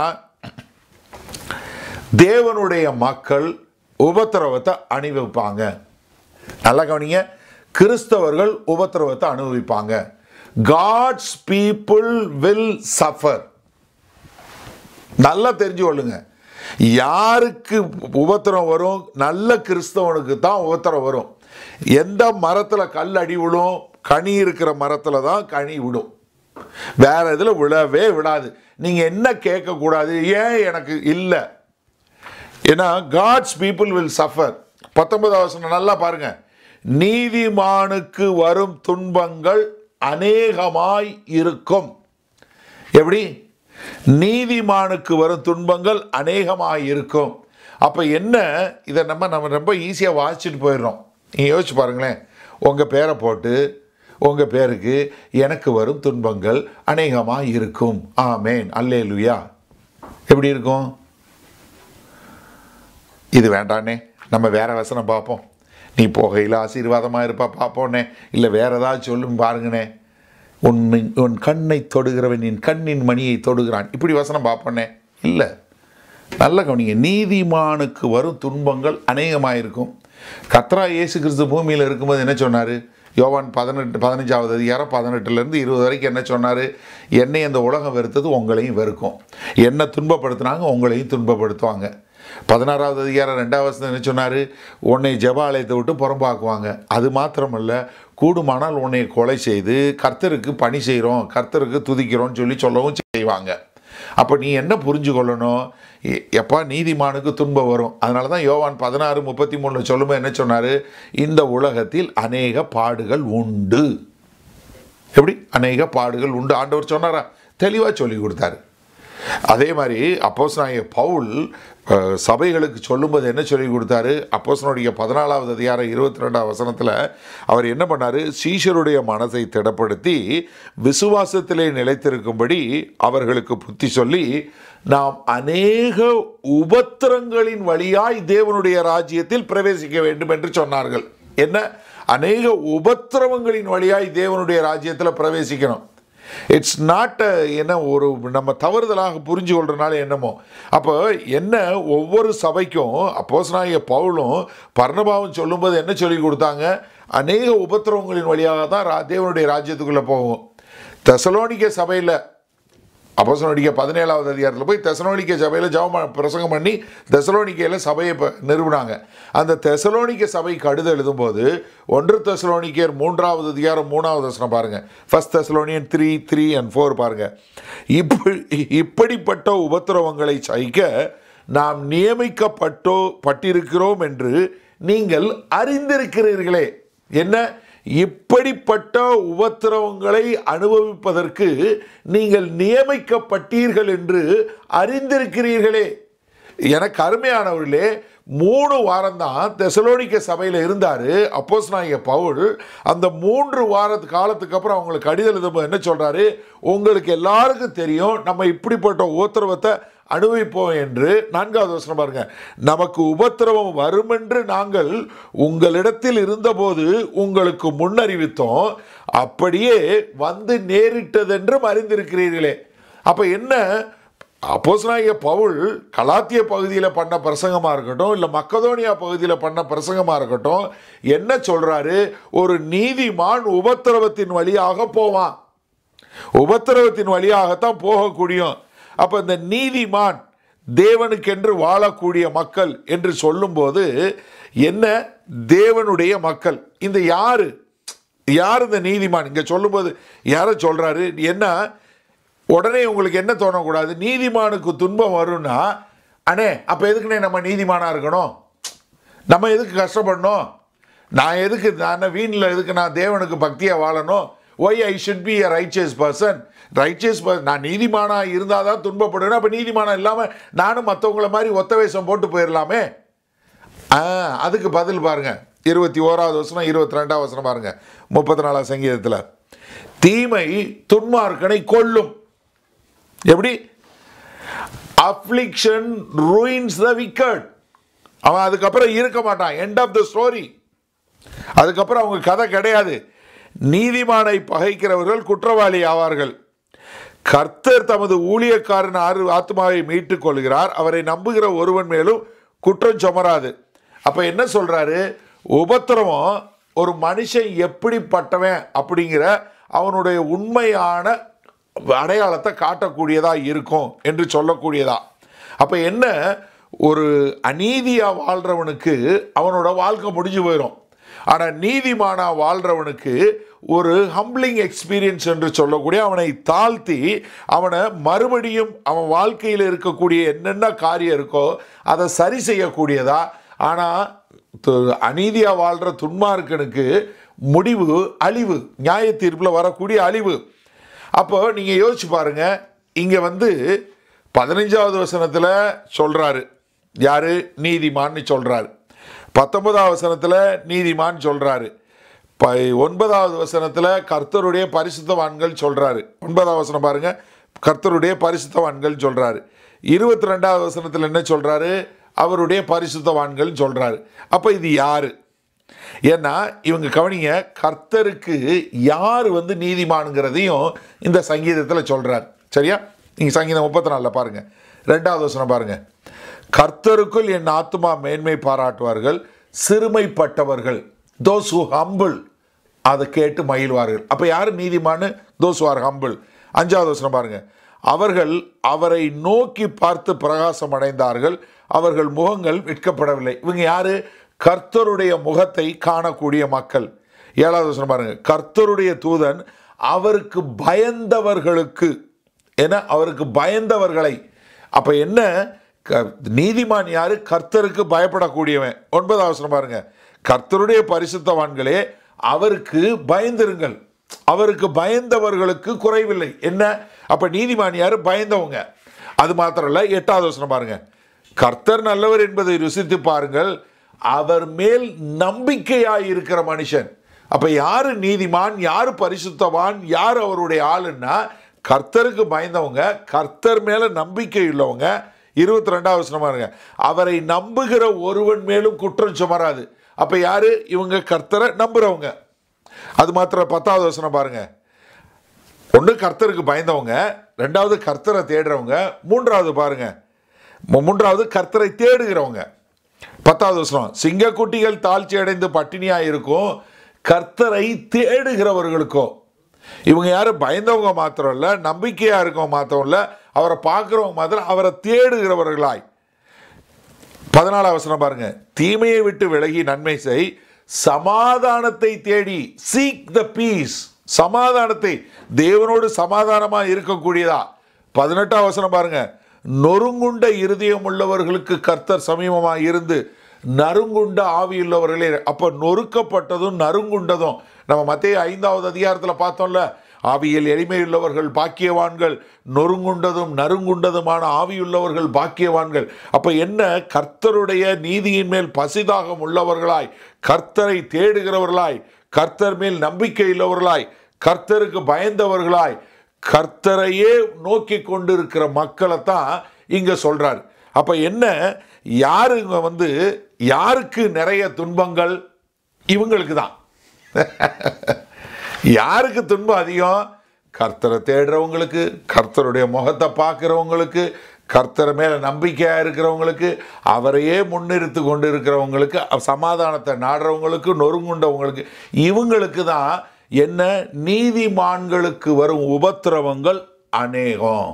தேவனுடைய மக்கள் உபத்திரவத்தை அனுபவிப்பாங்க நல்லா கவனிங்க கிறிஸ்தவர்கள் உபத்திரவத்தை அனுபவிப்பாங்க காட்ஸ் பீப்புள் வில் சஃபர் நல்லா தெரிஞ்சு கொள்ளுங்க யாருக்கு உபத்திரம் வரும் நல்ல கிறிஸ்தவனுக்கு தான் உபத்திரம் வரும் எந்த மரத்தில் கல் அடி விழும் கனி இருக்கிற மரத்தில் தான் கனி விடும் வேற இதில் விழவே விடாது நீங்கள் என்ன கேட்கக்கூடாது ஏன் எனக்கு இல்லை ஏன்னா காட்ஸ் பீப்புள் வில் சஃபர் பத்தொன்பதாவது வசனம் நல்லா பாருங்க நீதிமானுக்கு வரும் துன்பங்கள் அநேகமாய் இருக்கும் எப்படி நீதிமானுக்கு வரும் துன்பங்கள் அநேகமாய் இருக்கும் அப்போ என்ன இதை நம்ம நம்ம ரொம்ப ஈஸியாக வாசிச்சுட்டு போயிடுறோம் நீங்கள் யோசிச்சு பாருங்களேன் உங்கள் பேரை போட்டு உங்கள் பேருக்கு எனக்கு வரும் துன்பங்கள் அநேகமாக இருக்கும் ஆமேன் அல்லேலுயா எப்படி இருக்கும் இது வேண்டானே நம்ம வேற வசனம் பார்ப்போம் நீ போகையில் ஆசீர்வாதமாக இருப்பா பார்ப்போனே இல்லை வேற ஏதாவது சொல்லும் பாருங்கண்ணே உன் உன் கண்ணை தொடுகிறவன் என் கண்ணின் மணியை தொடுகிறான் இப்படி வசனம் பார்ப்போனே இல்லை நல்ல கவனிங்க நீதிமானுக்கு வரும் துன்பங்கள் அநேகமாக இருக்கும் கத்ரா இயேசு கிறிஸ்து பூமியில் இருக்கும்போது என்ன சொன்னார் யோவான் பதினெட்டு பதினஞ்சாவது அதிகாரம் பதினெட்டுலேருந்து இருபது வரைக்கும் என்ன சொன்னார் என்னை அந்த உலகம் வெறுத்தது உங்களையும் வெறுக்கும் என்னை துன்பப்படுத்துனாங்க உங்களையும் துன்பப்படுத்துவாங்க பதினாறாவது அதிகாரம் ரெண்டாவது வசனம் என்ன சொன்னார் உன்னை ஜெப ஆலயத்தை விட்டு புறம்பாக்குவாங்க அது மாத்திரமல்ல கூடுமானால் உன்னை கொலை செய்து கர்த்தருக்கு பணி செய்கிறோம் கர்த்தருக்கு துதிக்கிறோம்னு சொல்லி சொல்லவும் செய்வாங்க அப்போ நீ என்ன புரிஞ்சு கொள்ளணும் எ- எப்பா நீதிமானுக்கு துன்பம் வரும் அதனால தான் யோவான் பதினாறு முப்பத்தி மூணில் சொல்லும்போது என்ன சொன்னார் இந்த உலகத்தில் அநேக பாடுகள் உண்டு எப்படி அநேக பாடுகள் உண்டு ஆண்டவர் சொன்னாரா தெளிவாக சொல்லி கொடுத்தாரு அதே மாதிரி அப்போஸ் பவுல் அஹ், சபைகளுக்கு சொல்லும்போது என்ன சொல்லி கொடுத்தாரு அப்போஸ்தலனுடைய பதினாலாவது அதிகாரம் இருபத்தி ரெண்டாம் வசனத்தில் அவர் என்ன பண்ணாரு சீஷருடைய மனதை திடப்படுத்தி விசுவாசத்திலே நிலைத்திருக்கும்படி அவர்களுக்கு புத்தி சொல்லி நாம் அநேக உபத்திரங்களின் வழியாய் தேவனுடைய ராஜ்யத்தில் பிரவேசிக்க வேண்டும் என்று சொன்னார்கள் என்ன அநேக உபத்திரவங்களின் வழியாய் தேவனுடைய ராஜ்யத்தில் பிரவேசிக்கணும் இட்ஸ் நாட் என்ன ஒரு நம்ம தவறுதலாக புரிஞ்சு கொள்றதுனால என்னமோ அப்போ என்ன ஒவ்வொரு சபைக்கும் அப்போஸ்தலனாகிய பவுலும் பர்ணபாவும் சொல்லும்போது என்ன சொல்லி கொடுத்தாங்க அநேக உபத்திரவங்களின் வழியாக தான் ரா- தேவனுடைய ராஜ்யத்துக்குள்ளே போகும் தெசலோனிக்க சபையில் அப்போஸ்தலனுடைய பதினேழாவது அதிகாரத்தில் போய் தெசலோனிக்க சபையில் ஜெபம் பிரசங்கம் பண்ணி தெசலோனிக்கையில் சபையை ப- நிறுவினாங்க அந்த தெசலோனிக்க சபைக்கு கடிதம் எழுதும்போது ஒன்று தெசலோனிக்கர் மூன்றாவது அதிகாரம் மூணாவது வசனம் பாருங்க first Thessalonian three three and four பாருங்க இப்படி இப்படிப்பட்ட உபத்திரவங்களை சகிக்க நாம் நியமிக்கப்பட்டோ பட்டிருக்கிறோம் என்று நீங்கள் அறிந்திருக்கிறீர்களே என்ன இப்படிப்பட்ட உபத்திரவங்களை அனுபவிப்பதற்கு நீங்கள் நியமிக்கப்பட்டீர்கள் என்று அறிந்திருக்கிறீர்களே எனக்கு அருமையானவர்களே மூணு வாரம் தான் தெசலோனிக்க சபையில் இருந்தார் அப்போஸ் பவுல் அந்த மூன்று வாரத்து காலத்துக்கு அப்புறம் அவங்களுக்கு கடிதம் எழுதும்போது என்ன சொல்றாரு உங்களுக்கு எல்லாருக்கும் தெரியும் நம்ம இப்படிப்பட்ட உபத்திரவத்தை அனுபவிப்போம் என்று நான்காவது வசனம் பாருங்க நமக்கு உபத்திரவம் வரும் என்று நாங்கள் உங்களிடத்தில் இருந்தபோது உங்களுக்கு முன்னறிவித்தோம் அப்படியே வந்து நேரிட்டதென்றும் அறிந்திருக்கிறீர்களே அப்ப என்ன அப்போஸ்தலனாகிய பவுல் கலாத்திய பகுதியில் பண்ண பிரசங்கமாக இருக்கட்டும் இல்லை மக்கதோனியா பகுதியில் பண்ண பிரசங்கமாக இருக்கட்டும் என்ன சொல்றாரு ஒரு நீதிமான் உபத்திரவத்தின் வழியாக போவான் உபத்திரவத்தின் வழியாகத்தான் போகக்கூடியும் அப்போ இந்த நீதிமான் தேவனுக்கென்று வாழக்கூடிய மக்கள் என்று சொல்லும்போது என்ன தேவனுடைய மக்கள் இந்த யாரு யார் இந்த நீதிமான் இங்கே சொல்லும்போது யாரை சொல்றாரு என்ன உடனே உங்களுக்கு என்ன தோணக்கூடாது நீதிமானுக்கு துன்பம் வரும்னா அண்ணே அப்போ எதுக்குண்ணே நம்ம நீதிமானாக இருக்கணும் நம்ம எதுக்கு கஷ்டப்படணும் நான் எதுக்கு நான் வீணில் எதுக்கு நான் தேவனுக்கு பக்தியாக வாழணும் why I should be a righteous person righteous person நான் நீதிமானாக இருந்தால் தான் துன்பப்படுவேன் அப்போ நீதிமானம் இல்லாமல் நானும் மற்றவங்கள மாதிரி ஒத்த வேஷம் போட்டு போயிடலாமே ஆ அதுக்கு பதில் பாருங்க இருபத்தி ஓராவது வசனம் இருபத்தி ரெண்டாவது வசனம் பாருங்க முப்பத்தி நாலாவது சங்கீதத்தில் தீமை துன்மார்க்கனை கொல்லும் எப்படி அஃப்ளிக்ஷன் ரூயின்ஸ் த wicked அவன் அதுக்கப்புறம் இருக்க மாட்டான் எண்ட் ஆஃப் த ஸ்டோரி அதுக்கப்புறம் அவங்க கதை கிடையாது நீதிமானை பகைக்கிறவர்கள் குற்றவாளி ஆவார்கள் கர்த்தர் தமது ஊழியக்காரன் ஆறு ஆத்மாவை மீட்டுக் கொள்கிறார் அவரை நம்புகிற ஒருவன் மேலும் குற்றம் சுமராது அப்ப என்ன சொல்றாரு உபத்திரவம் ஒரு மனுஷன் எப்படிப்பட்டவன் அப்படிங்கிற அவனுடைய உண்மையான அடையாளத்தை காட்டக்கூடியதா இருக்கும் என்று சொல்லக்கூடியதா அப்ப என்ன ஒரு அநீதியா வாழ்றவனுக்கு அவனோட வாழ்க்கை முடிஞ்சு போயிடும் ஆனால் நீதிமானா வாழ்றவனுக்கு ஒரு ஹம்பிளிங் எக்ஸ்பீரியன்ஸ் என்று சொல்லக்கூடிய அவனை தாழ்த்தி அவனை மறுபடியும் அவன் வாழ்க்கையில் இருக்கக்கூடிய என்னென்ன காரியம் இருக்கோ அதை சரி செய்யக்கூடியதா ஆனால் அநீதியாக வாழ்கிற துன்மார்க்கனுக்கு முடிவு அழிவு நியாய தீர்ப்பில் வரக்கூடிய அழிவு அப்போ நீங்கள் யோசிச்சு பாருங்க இங்கே வந்து பதினஞ்சாவது வசனத்தில் சொல்கிறாரு யாரு நீதிமான்னு சொல்கிறாரு பத்தொன்பதாவது வசனத்தில் நீதிமான் சொல்கிறாரு ப ஒன்பதாவது வசனத்தில் கர்த்தருடைய பரிசுத்தவான்கள் சொல்கிறாரு ஒன்பதாவது வசனம் பாருங்க கர்த்தருடைய பரிசுத்தவான்கள் சொல்கிறாரு இருபத்தி ரெண்டாவது வசனத்தில் என்ன சொல்கிறாரு அவருடைய பரிசுத்தவான்கள் சொல்கிறாரு அப்போ இது யாரு ஏன்னா இவங்க கவனிங்க கர்த்தருக்கு யார் வந்து நீதிமானுங்கிறதையும் இந்த சங்கீதத்தில் சொல்கிறார் சரியா நீங்கள் சங்கீதம் முப்பத்தி நாலில் பாருங்கள் ரெண்டாவது வசனம் பாருங்கள் கர்த்தருக்குள் என் ஆத்மா மேன்மை பாராட்டுவார்கள் சிறுமைப்பட்டவர்கள் தோஸ் ஹூ ஹம்பிள் அதை கேட்டு மகிழ்வார்கள் அப்போ யார் நீதிமானு தோஸ் ஆர் ஹம்பிள் அஞ்சாவது வசனம் பாருங்க அவர்கள் அவரை நோக்கி பார்த்து பிரகாசம் அடைந்தார்கள் அவர்கள் முகங்கள் வெட்கப்படவில்லை இவங்க யாரு கர்த்தருடைய முகத்தை காணக்கூடிய மக்கள் ஏழாவது வசனம் பாருங்க கர்த்தருடைய தூதன் அவருக்கு பயந்தவர்களுக்கு என அவருக்கு பயந்தவர்களை அப்ப என்ன க- நீதிமான் யாரு கர்த்தருக்கு பயப்படக்கூடியவன் ஒன்பதாவது வசனம் பாருங்க கர்த்தருடைய பரிசுத்தவான்களே அவருக்கு பயந்திருங்கள் அவருக்கு பயந்தவர்களுக்கு குறைவில்லை என்ன அப்ப நீதிமான் யாரு பயந்தவங்க அது மாத்திரம் இல்ல எட்டாவது வசனம் பாருங்க கர்த்தர் நல்லவர் என்பதை ருசித்து பாருங்கள் அவர் மேல் நம்பிக்கையாய் இருக்கிற மனுஷன் அப்ப யாரு நீதிமான் யாரு பரிசுத்தவான் யார் அவருடைய ஆளுன்னா கர்த்தருக்கு பயந்தவங்க கர்த்தர் மேல நம்பிக்கை உள்ளவங்க இருபத்தி ரெண்டாவது வசனமா இருங்க அவரை நம்புகிற ஒருவன் மேலும் குற்றம் சுமராது அப்ப யாரு இவங்க கர்த்தரை நம்புறவங்க அது மாத்திரம் பத்தாவது வசனம் பாருங்க ஒன்று கர்த்தருக்கு பயந்தவங்க ரெண்டாவது கர்த்தரை தேடுறவங்க மூன்றாவது பாருங்க மூ- மூன்றாவது கர்த்தரை தேடுகிறவங்க பத்தாவது வசனம் சிங்கக்குட்டிகள் தாழ்ச்சி அடைந்து பட்டினியா இருக்கும் கர்த்தரை தேடுகிறவர்களுக்கோ இவங்க யாரும் பயந்தவங்க மாத்திரம் இல்ல நம்பிக்கையா இருக்கவங்க மாத்திரம் இல்ல அவரை பார்க்குறவங்க மாத்திரம் அவரை தேடுகிறவர்களாய் பதினாலாம் வசனம் பாருங்க தீமையை விட்டு விலகி நன்மை செய் சமாதானத்தை தேடி சீக் த பீஸ் சமாதானத்தை தேவனோடு சமாதானமா இருக்கக்கூடியதா பதினெட்டாம் வசனம் பாருங்க நொறுங்குண்ட இருதயம் உள்ளவர்களுக்கு கர்த்தர் சமீபமாக இருந்து நறுங்குண்ட ஆவியுள்ளவர்களே அப்ப நொறுக்கப்பட்டதும் நறுங்குண்டதும் நம்ம மத்திய ஐந்தாவது அதிகாரத்தில் பார்த்தோம்ல ஆவியில் எளிமையுள்ளவர்கள் பாக்கியவான்கள் நொறுங்குண்டதும் நறுங்குண்டதுமான ஆவியுள்ளவர்கள் பாக்கியவான்கள் அப்ப என்ன கர்த்தருடைய நீதியின் மேல் பசிதாகம் உள்ளவர்களாய் கர்த்தரை தேடுகிறவர்களாய் கர்த்தர் மேல் நம்பிக்கை உள்ளவர்களாய் கர்த்தருக்கு பயந்தவர்களாய் கர்த்தரையே நோக்கி கொண்டிருக்கிற மக்களை தான் இங்க சொல்றாரு அப்ப என்ன யாருங்க வந்து யாருக்கு நிறைய துன்பங்கள் இவங்களுக்கு தான் யாருக்கு துன்பம் அதிகம் கர்த்தரை தேடுறவங்களுக்கு கர்த்தருடைய முகத்தை பார்க்குறவங்களுக்கு கர்த்தர் மேலே நம்பிக்கையாக இருக்கிறவங்களுக்கு அவரையே முன்னிறுத்து கொண்டு இருக்கிறவங்களுக்கு சமாதானத்தை நாடுறவங்களுக்கு நொறுங்குண்டவங்களுக்கு இவங்களுக்கு தான் என்ன நீதிமான்களுக்கு வரும் உபத்திரவங்கள் அநேகம்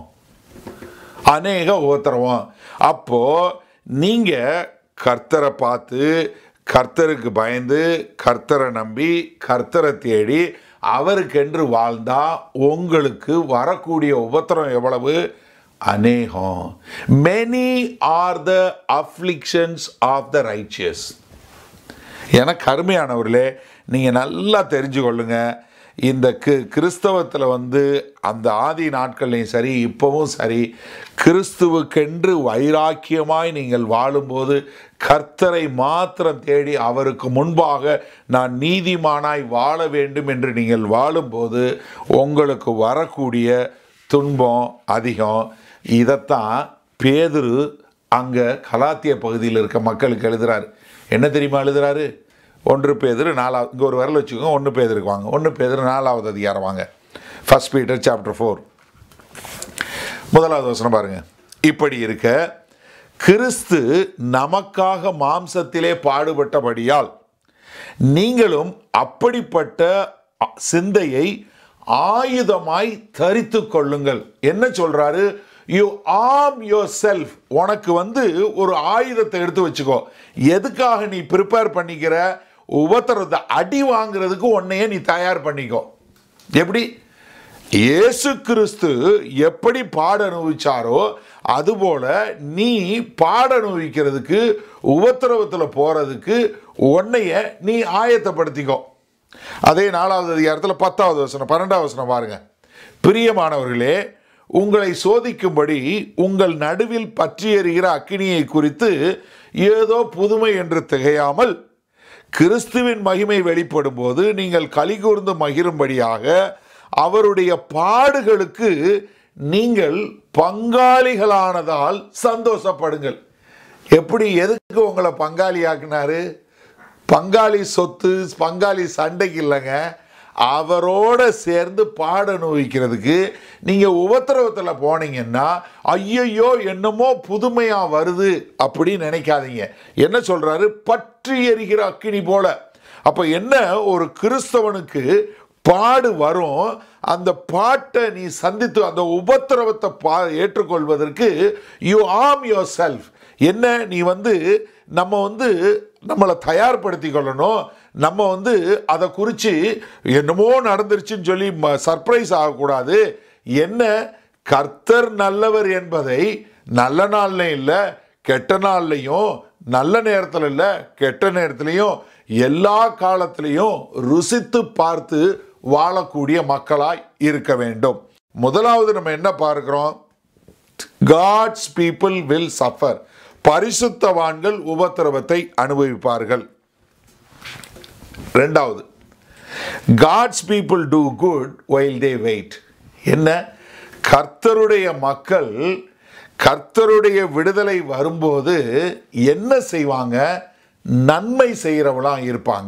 அநேக உபத்திரவம் அப்போ நீங்க கர்த்தரை பார்த்து கர்த்தருக்கு பயந்து கர்த்தரை நம்பி கர்த்தரை தேடி அவருக்கென்று வாழ்ந்தா உங்களுக்கு வரக்கூடிய உபத்திரம் எவ்வளவு அநேகம் many are the afflictions of the righteous எனக்கு அருமையானவர்களே நீங்கள் நல்லா தெரிஞ்சு கொள்ளுங்க இந்த கி கிறிஸ்தவத்தில் வந்து அந்த ஆதி நாட்கள்லையும் சரி இப்போவும் சரி கிறிஸ்துவுக்கென்று வைராக்கியமாய் நீங்கள் வாழும்போது கர்த்தரை மாத்திரம் தேடி அவருக்கு முன்பாக நான் நீதிமானாய் வாழ வேண்டும் என்று நீங்கள் வாழும்போது உங்களுக்கு வரக்கூடிய துன்பம் அதிகம் இதைத்தான் பேதுரு அங்கே கலாத்திய பகுதியில் இருக்க மக்களுக்கு எழுதுறாரு என்ன தெரியுமா எழுதுறாரு ஒன்று பேதர் நாலாவது இங்கே ஒரு விரல் வச்சுக்கோங்க ஒன்று பேதருக்கு வாங்க ஒன்று பேதர் நாலாவது அதிகாரம் வாங்க ஃபர்ஸ்ட் பீட்டர் சாப்டர் ஃபோர் முதலாவது வசனம் பாருங்க இப்படி இருக்க கிறிஸ்து நமக்காக மாம்சத்திலே பாடுபட்டபடியால் நீங்களும் அப்படிப்பட்ட அ- சிந்தையை ஆயுதமாய் தரித்து கொள்ளுங்கள் என்ன சொல்றாரு யூ ஆம் யோர் செல்ஃப் உனக்கு வந்து ஒரு ஆயுதத்தை எடுத்து வச்சுக்கோ எதுக்காக நீ ப்ரிப்பேர் பண்ணிக்கிற உபத்திரத்தை அடி வாங்குறதுக்கு உன்னையே நீ தயார் பண்ணிக்கோ எப்படி இயேசு கிறிஸ்து எப்படி பாட அனுபவிச்சாரோ அதுபோல நீ பாட அனுபவிக்கிறதுக்கு உபத்திரவத்தில் போறதுக்கு உன்னைய நீ ஆயத்தப்படுத்திக்கோ அதே நாலாவது அதிகாரத்தில் பத்தாவது வசனம் பன்னெண்டாவது வசனம் பாருங்க பிரியமானவர்களே உங்களை சோதிக்கும்படி உங்கள் நடுவில் பற்றி எறிகிற அக்கினியை குறித்து ஏதோ புதுமை என்று திகையாமல் கிறிஸ்துவின் மகிமை வெளிப்படும் போது நீங்கள் கலிகூர்ந்து மகிழும்படியாக அவருடைய பாடுகளுக்கு நீங்கள் பங்காளிகளானதால் சந்தோஷப்படுங்கள் எப்படி எதுக்கு உங்களை பங்காளியாக்குனாரு பங்காளி சொத்து பங்காளி சண்டைக்கு இல்லைங்க அவரோட சேர்ந்து பாட அனுபவிக்கிறதுக்கு நீங்க உபத்திரவத்தில் போனீங்கன்னா ஐயையோ என்னமோ புதுமையா வருது அப்படின்னு நினைக்காதீங்க என்ன சொல்றாரு பற்றி எரிகிற அக்கினி போல அப்ப என்ன ஒரு கிறிஸ்தவனுக்கு பாடு வரும் அந்த பாட்டை நீ சந்தித்து அந்த உபத்திரவத்தை பா ஏற்றுக்கொள்வதற்கு யூ ஆம் யோர் செல்ஃப் என்ன நீ வந்து நம்ம வந்து நம்மளை தயார்படுத்தி கொள்ளணும் நம்ம வந்து அதை குறித்து என்னமோ நடந்துருச்சுன்னு சொல்லி சர்ப்ரைஸ் ஆகக்கூடாது என்ன கர்த்தர் நல்லவர் என்பதை நல்ல நாள்லையும் இல்லை கெட்ட நாள்லையும் நல்ல நேரத்தில் இல்லை கெட்ட நேரத்துலையும் எல்லா காலத்திலையும் ருசித்து பார்த்து வாழக்கூடிய மக்களாய் இருக்க வேண்டும் முதலாவது நம்ம என்ன பார்க்கிறோம் காட்ஸ் பீப்புள் வில் சஃபர் பரிசுத்தவான்கள் உபத்திரவத்தை அனுபவிப்பார்கள் ரெண்டாவது God's people do good while they wait என்ன கர்த்தருடைய மக்கள் கர்த்தருடைய விடுதலை வரும்போது என்ன செய்வாங்க நன்மை செய்கிறவளா இருப்பாங்க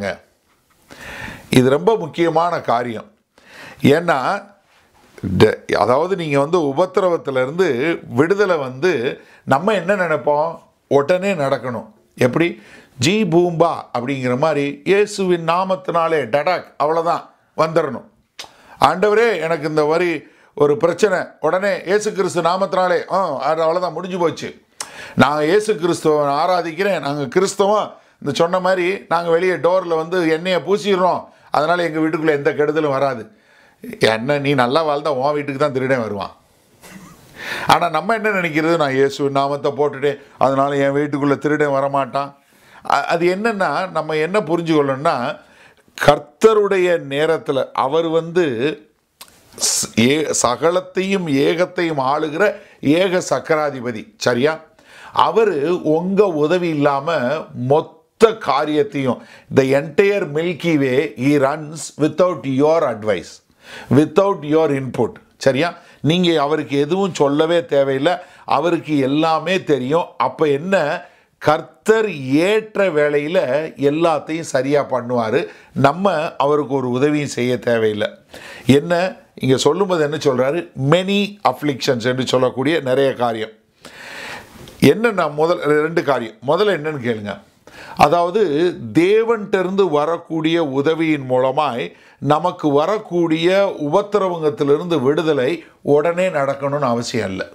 இது ரொம்ப முக்கியமான காரியம் ஏன்னா ட- அதாவது நீங்கள் வந்து உபத்திரவத்திலிருந்து விடுதலை வந்து நம்ம என்ன நினைப்போம் உடனே நடக்கணும் எப்படி ஜி பூம்பா அப்படிங்கிற மாதிரி இயேசுவின் நாமத்தினாலே டடாக் அவ்வளோதான் வந்துடணும் ஆண்டவரே எனக்கு இந்த வரி ஒரு பிரச்சனை உடனே இயேசு கிறிஸ்து நாமத்தினாலே ஆ அது அவ்வளோதான் முடிஞ்சு போச்சு நான் இயேசு கிறிஸ்துவ ஆராதிக்கிறேன் நாங்கள் கிறிஸ்தவம் இந்த சொன்ன மாதிரி நாங்கள் வெளியே டோரில் வந்து எண்ணெயை பூசிடுறோம் அதனால் எங்கள் வீட்டுக்குள்ளே எந்த கெடுதலும் வராது என்ன நீ நல்லா வாழ்ந்தா உன் வீட்டுக்கு தான் திருடன் வருவான் ஆனால் நம்ம என்ன நினைக்கிறது நான் இயேசு நாமத்தை போட்டுட்டேன் அதனால என் வீட்டுக்குள்ளே திருடன் வரமாட்டான் அ- அது என்னன்னா நம்ம என்ன புரிஞ்சுக்கொள்ளணும்னா கர்த்தருடைய நேரத்தில் அவர் வந்து ஸ்- ஏ சகலத்தையும் ஏகத்தையும் ஆளுகிற ஏக சக்கராதிபதி சரியா அவர் உங்க உதவி இல்லாமல் மொத்த காரியத்தையும் the entire Milky Way he runs without your advice without your input சரியா நீங்கள் அவருக்கு எதுவும் சொல்லவே தேவையில்லை அவருக்கு எல்லாமே தெரியும் அப்போ என்ன கர்த்தர் ஏற்ற வேளையில் எல்லாத்தையும் சரியாக பண்ணுவார் நம்ம அவருக்கு ஒரு உதவியும் செய்ய தேவையில்லை என்ன இங்கே சொல்லும்போது என்ன சொல்கிறாரு மெனி அஃப்ளிக்ஷன்ஸ் என்று சொல்லக்கூடிய நிறைய காரியம் என்னன்னா முதல் ரெண்டு காரியம் முதல்ல என்னன்னு கேளுங்க அதாவது தேவன்கிட்டருந்து வரக்கூடிய உதவியின் மூலமாய் நமக்கு வரக்கூடிய உபத்திரவங்கத்திலிருந்து விடுதலை உடனே நடக்கணும்னு அவசியம் இல்லை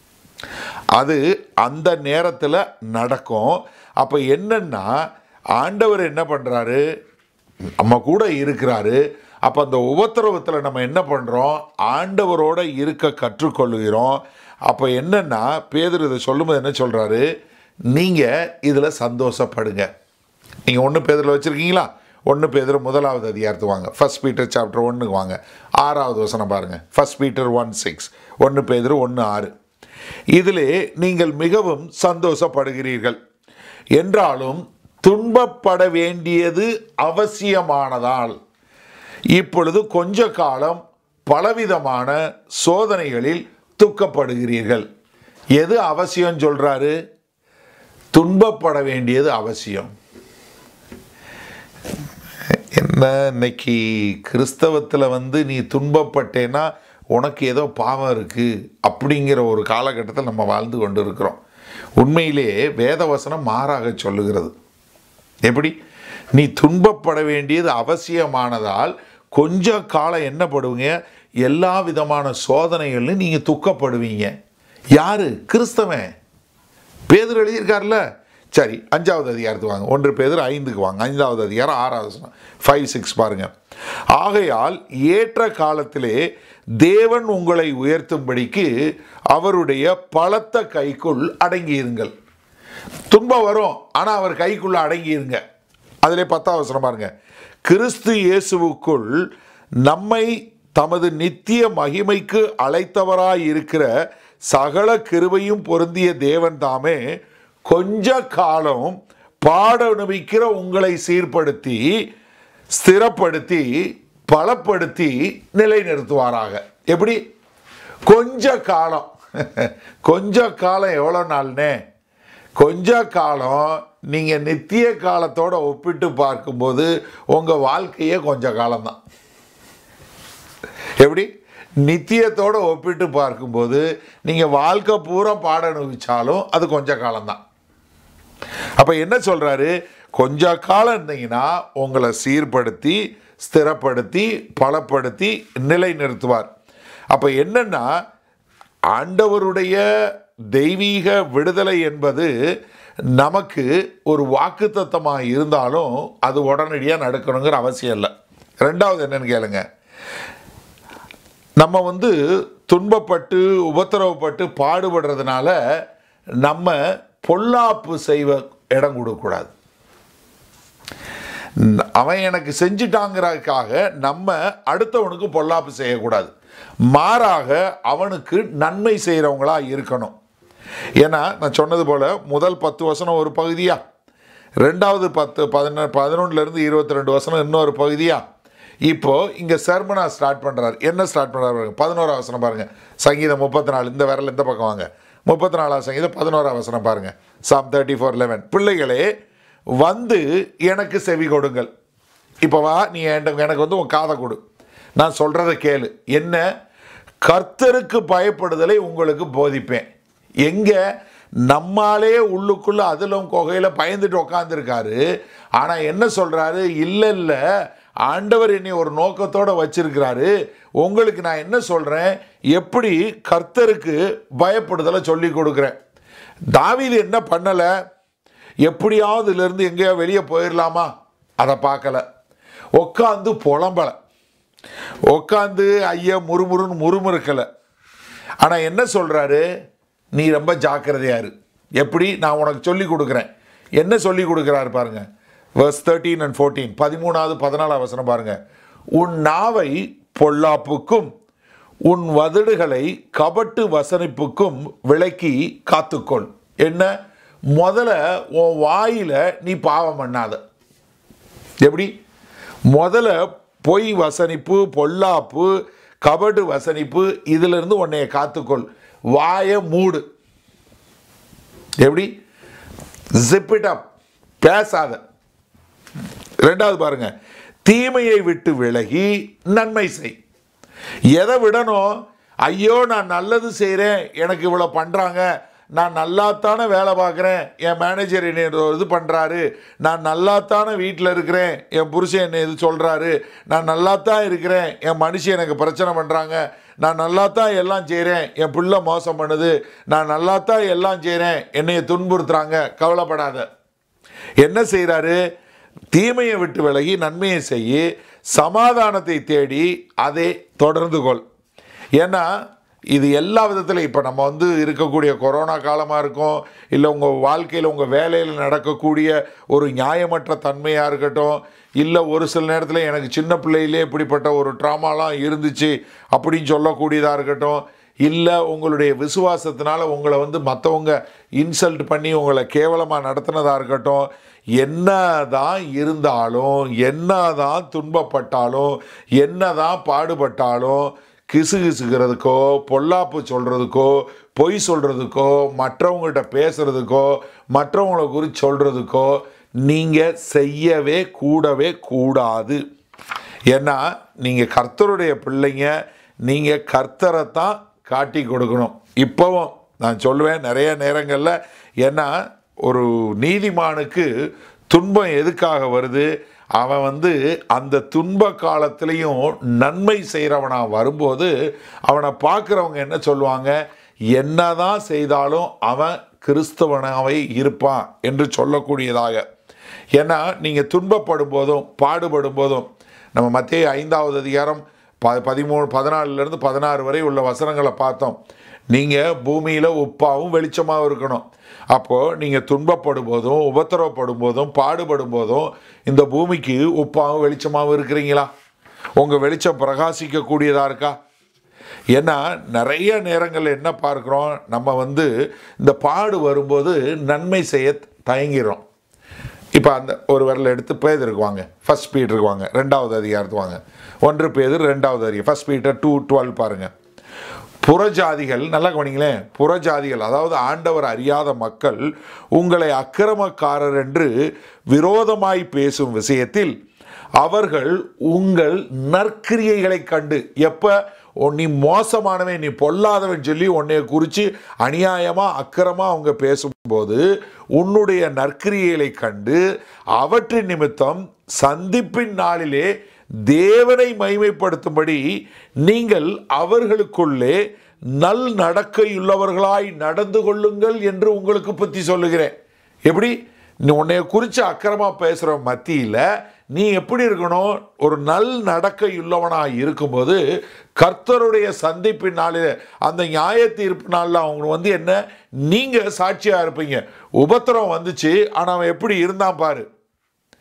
அது அந்த நேரத்தில் நடக்கும் அப்போ என்னன்னா ஆண்டவர் என்ன பண்ணுறாரு நம்ம கூட இருக்கிறாரு அப்போ அந்த உபத்திரவத்தில் நம்ம என்ன பண்ணுறோம் ஆண்டவரோட இருக்க கற்றுக்கொள்கிறோம் அப்போ என்னன்னா பேதர் இதை சொல்லும்போது என்ன சொல்கிறாரு நீங்கள் இதில் சந்தோஷப்படுங்க நீங்கள் ஒன்று பேதரில் வச்சுருக்கீங்களா ஒன்று பேதர் முதலாவது அதிகாரத்து வாங்க ஃபர்ஸ்ட் பீட்டர் சாப்டர் ஒன்றுக்கு வாங்க ஆறாவது வசனம் பாருங்கள் ஃபர்ஸ்ட் பீட்டர் ஒன் சிக்ஸ் ஒன்று பேதர் ஒன்று ஆறு இதிலே நீங்கள் மிகவும் சந்தோஷப்படுகிறீர்கள் என்றாலும் துன்பப்பட வேண்டியது அவசியமானதால் இப்பொழுது கொஞ்ச காலம் பலவிதமான சோதனைகளில் துக்கப்படுகிறீர்கள் எது அவசியம் சொல்றாரு துன்பப்பட வேண்டியது அவசியம் என்ன இன்னைக்கு கிறிஸ்தவத்தில் வந்து நீ துன்பப்பட்டேன்னா உனக்கு ஏதோ பாவம் இருக்குது அப்படிங்கிற ஒரு காலகட்டத்தில் நம்ம வாழ்ந்து கொண்டு இருக்கிறோம் உண்மையிலே வேதவசனம் மாறாக சொல்லுகிறது எப்படி நீ துன்பப்பட வேண்டியது அவசியமானதால் கொஞ்ச காலம் என்ன படுவீங்க எல்லா விதமான சோதனைகள்லையும் நீங்கள் துக்கப்படுவீங்க யாரு கிறிஸ்தவன் பேதர் எழுதியிருக்கார்ல சரி அஞ்சாவது அதிகாரத்துக்கு வாங்க ஒன்று பேதர் ஐந்துக்கு வாங்க ஐந்தாவது அதிகாரம் ஆறாவது ஃபைவ் சிக்ஸ் பாருங்க ஆகையால் ஏற்ற காலத்திலே தேவன் உங்களை உயர்த்தும்படிக்கு அவருடைய பலத்த கைக்குள் அடங்கியிருங்கள் துன்பம் வரும் ஆனால் அவர் கைக்குள்ள அடங்கியிருங்க அதிலே பத்தாவது வசனம் பாருங்க கிறிஸ்து இயேசுவுக்குள் நம்மை தமது நித்திய மகிமைக்கு அழைத்தவராய் இருக்கிற சகல கிருபையும் பொருந்திய தேவன் தாமே கொஞ்ச காலம் பாட அனுபவிக்கிற உங்களை சீர்படுத்தி ஸ்திரப்படுத்தி பலப்படுத்தி நிலைநிறுத்துவாராக எப்படி கொஞ்ச காலம் கொஞ்ச காலம் எவ்வளோ நாள்னே கொஞ்ச காலம் நீங்கள் நித்திய காலத்தோட ஒப்பிட்டு பார்க்கும்போது உங்கள் வாழ்க்கையே கொஞ்ச காலம்தான் எப்படி நித்தியத்தோட ஒப்பிட்டு பார்க்கும்போது நீங்கள் வாழ்க்கை பூரா பாட அனுபவிச்சாலும் அது கொஞ்ச காலம்தான் அப்போ என்ன சொல்கிறாரு கொஞ்ச காலம் இருந்தீங்கன்னா உங்களை சீர்படுத்தி ஸ்திரப்படுத்தி பலப்படுத்தி நிலைநிறுத்துவார் அப்போ என்னன்னா ஆண்டவருடைய தெய்வீக விடுதலை என்பது நமக்கு ஒரு வாக்குத்தத்தமாக இருந்தாலும் அது உடனடியாக நடக்கணுங்கிற அவசியம் இல்லை ரெண்டாவது என்னன்னு கேளுங்க நம்ம வந்து துன்பப்பட்டு உபத்திரவப்பட்டு பாடுபடுறதுனால நம்ம பொல்லாப்பு செய்வ இடம் கொடுக்கக்கூடாது அவன் எனக்கு செஞ்சிட்டாங்கிறதுக்காக நம்ம அடுத்தவனுக்கு பொல்லாப்பு செய்யக்கூடாது மாறாக அவனுக்கு நன்மை செய்கிறவங்களா இருக்கணும் ஏன்னா நான் சொன்னது போல முதல் பத்து வசனம் ஒரு பகுதியா ரெண்டாவது பத்து பதின பதினொன்றுலேருந்து இருபத்தி ரெண்டு வசனம் இன்னொரு பகுதியா இப்போ இங்கே சர்மனா ஸ்டார்ட் பண்ணுறாரு என்ன ஸ்டார்ட் பண்ணுறாரு பாருங்க பதினோரா வசனம் பாருங்க சங்கீதம் முப்பத்தி நாலு இந்த விரல் இந்த பக்கம் வாங்க முப்பத்தி நாலாம் சங்கீதம் பதினோரா வசனம் பாருங்க சாம் தேர்ட்டி ஃபோர் லெவன் பிள்ளைகளே வந்து எனக்கு செவி கொடுங்கள் இப்போ வா நீ என்கிட்ட- எனக்கு வந்து உன் காதை கொடு நான் சொல்கிறத கேளு என்ன கர்த்தருக்கு பயப்படுதலை உங்களுக்கு போதிப்பேன் எங்கே நம்மாலே உள்ளுக்குள்ள அதிலும் குகையில் பயந்துட்டு உக்காந்துருக்காரு ஆனால் என்ன சொல்கிறாரு இல்லை இல்லை ஆண்டவர் என்னை ஒரு நோக்கத்தோடு வச்சிருக்கிறாரு உங்களுக்கு நான் என்ன சொல்கிறேன் எப்படி கர்த்தருக்கு பயப்படுதலை சொல்லி கொடுக்குறேன் தாவீது என்ன பண்ணலை எப்படியாவது இதுலேருந்து எங்கேயோ வெளியே போயிடலாமா அதை பார்க்கல உட்காந்து புலம்பலை உட்காந்து ஐயா முறுமுறுன்னு முறுமுறுக்கலை ஆனால் என்ன சொல்கிறாரு நீ ரொம்ப ஜாக்கிரதையா இரு எப்படி நான் உனக்கு சொல்லி கொடுக்குறேன் என்ன சொல்லி கொடுக்குறாரு பாருங்க verse தேர்ட்டீன் அண்ட் ஃபோர்டீன் பதிமூணாவது பதினாலாம் வசனம் பாருங்க உன் நாவை பொல்லாப்புக்கும் உன் வதடுகளை கபட்டு வசனிப்புக்கும் விலக்கி காத்துக்கொள் என்ன முதல்ல உன் வாயில நீ பாவம் பண்ணாத எப்படி முதல்ல பொய் வசனிப்பு பொல்லாப்பு கபடு வசனிப்பு இதிலிருந்து உன்னைய காத்துக்கொள் வாயை மூடு எப்படி zip it up பேசாத ரெண்டாவது பாருங்க தீமையை விட்டு விலகி நன்மை செய் எதை விடணும் ஐயோ நான் நல்லது செய்கிறேன் எனக்கு இவ்வளோ பண்ணுறாங்க நான் நல்லாத்தானே வேலை பார்க்குறேன் என் மேனேஜர் என்னை இது பண்ணுறாரு நான் நல்லாத்தானே வீட்டில் இருக்கிறேன் என் புருஷன் என்னை இது சொல்கிறாரு நான் நல்லாத்தான் இருக்கிறேன் என் மனுஷன் எனக்கு பிரச்சனை பண்ணுறாங்க நான் நல்லாத்தான் எல்லாம் செய்கிறேன் என் பிள்ளை மோசம் பண்ணுது நான் நல்லாத்தான் எல்லாம் செய்கிறேன் என்னைய துன்புறுத்துறாங்க கவலைப்படாத என்ன செய்கிறாரு தீமையை விட்டு விலகி நன்மையை செய்யி சமாதானத்தை தேடி அதை தொடர்ந்து கொள் ஏன்னா இது எல்லா விதத்திலும் இப்போ நம்ம வந்து இருக்கக்கூடிய கொரோனா காலமாக இருக்கும் இல்லை உங்கள் வாழ்க்கையில் உங்கள் வேலையில் நடக்கக்கூடிய ஒரு நியாயமற்ற தன்மையாக இருக்கட்டும் இல்லை ஒரு சில நேரத்தில் எனக்கு சின்ன பிள்ளையிலே இப்படிப்பட்ட ஒரு ட்ராமாலாம் இருந்துச்சு அப்படின்னு சொல்லக்கூடியதாக இருக்கட்டும் இல்லை உங்களுடைய விசுவாசத்தினால உங்களை வந்து மற்றவங்க இன்சல்ட் பண்ணி உங்களை கேவலமாக நடத்தினதாக இருக்கட்டும் என்னதான் இருந்தாலும் என்னதான் துன்பப்பட்டாலும் என்னதான் பாடுபட்டாலும் கிசுகிசுகிறதுக்கோ பொல்லாப்பு சொல்கிறதுக்கோ பொய் சொல்கிறதுக்கோ மற்றவங்கள்ட்ட பேசுகிறதுக்கோ மற்றவங்களை குறித்து சொல்கிறதுக்கோ நீங்கள் செய்யவே கூடவே கூடாது ஏன்னா நீங்கள் கர்த்தருடைய பிள்ளைங்க நீங்கள் கர்த்தரை தான் காட்டி கொடுக்கணும் இப்போவும் நான் சொல்லுவேன் நிறைய நேரங்களில் ஏன்னா ஒரு நீதிமானுக்கு துன்பம் எதுக்காக வருது அவன் வந்து அந்த துன்ப காலத்திலையும் நன்மை செய்கிறவனாக வரும்போது அவனை பார்க்குறவங்க என்ன சொல்லுவாங்க என்னதான் செய்தாலும் அவன் கிறிஸ்தவனாகவே இருப்பான் என்று சொல்லக்கூடியதாக ஏன்னா நீங்கள் துன்பப்படும் போதும் பாடுபடும் போதும் நம்ம மத்திய ஐந்தாவது அதிகாரம் ப பதிமூணு பதினாலுலேருந்து பதினாறு வரை உள்ள வசனங்களை பார்த்தோம் நீங்கள் பூமியில் உப்பாவும் வெளிச்சமாகவும் இருக்கணும் அப்போது நீங்கள் துன்பப்படும் போதும் உபத்திரவப்படும் போதும் பாடுபடும் போதும் இந்த பூமிக்கு உப்பாவும் வெளிச்சமாகவும் இருக்கிறீங்களா உங்கள் வெளிச்சம் பிரகாசிக்கக்கூடியதாக இருக்கா ஏன்னா நிறைய நேரங்களில் என்ன பார்க்குறோம் நம்ம வந்து இந்த பாடு வரும்போது நன்மை செய்ய தயங்கிறோம் இப்போ அந்த ஒரு விரல் எடுத்து பேதருக்கு வாங்க ஃபர்ஸ்ட் பீட்டருக்கு வாங்க ரெண்டாவது அதிகாரத்துக்கு வாங்க ஒன்று பேதர் ரெண்டாவது அதிகாரம் ஃபர்ஸ்ட் பீட்டர் டூ டுவெல் பாருங்கள் புறஜாதிகள் நல்லா கவனிங்களேன் புறஜாதிகள் அதாவது ஆண்டவர் அறியாத மக்கள் உங்களை அக்கிரமக்காரர் என்று விரோதமாய் பேசும் விஷயத்தில் அவர்கள் உங்கள் நற்கிரியைகளை கண்டு எப்போ நீ மோசமானவன் நீ பொல்லாதவன் சொல்லி உன்னைய குறித்து அநியாயமாக அக்கிரமாக அவங்க பேசும்போது உன்னுடைய நற்கிரியைகளை கண்டு அவற்றின் நிமித்தம் சந்திப்பின் நாளிலே தேவனை மைமைப்படுத்தும்படி நீங்கள் அவர்களுக்குள்ளே நல் நடக்கையுள்ளவர்களாய் நடந்து கொள்ளுங்கள் என்று உங்களுக்கு புத்தி சொல்லுகிறேன் எப்படி நீ உன்னைய குறித்து அக்கிரமா பேசுகிற மத்தியில் நீ எப்படி இருக்கணும் ஒரு நல் நடக்கையுள்ளவனாக இருக்கும்போது கர்த்தருடைய சந்திப்பின் நாளில் அந்த நியாய தீர்ப்பு நாளில் அவங்க வந்து என்ன நீங்கள் சாட்சியாக இருப்பீங்க உபத்திரம் வந்துச்சு ஆனால் அவன் எப்படி இருந்தான் பாரு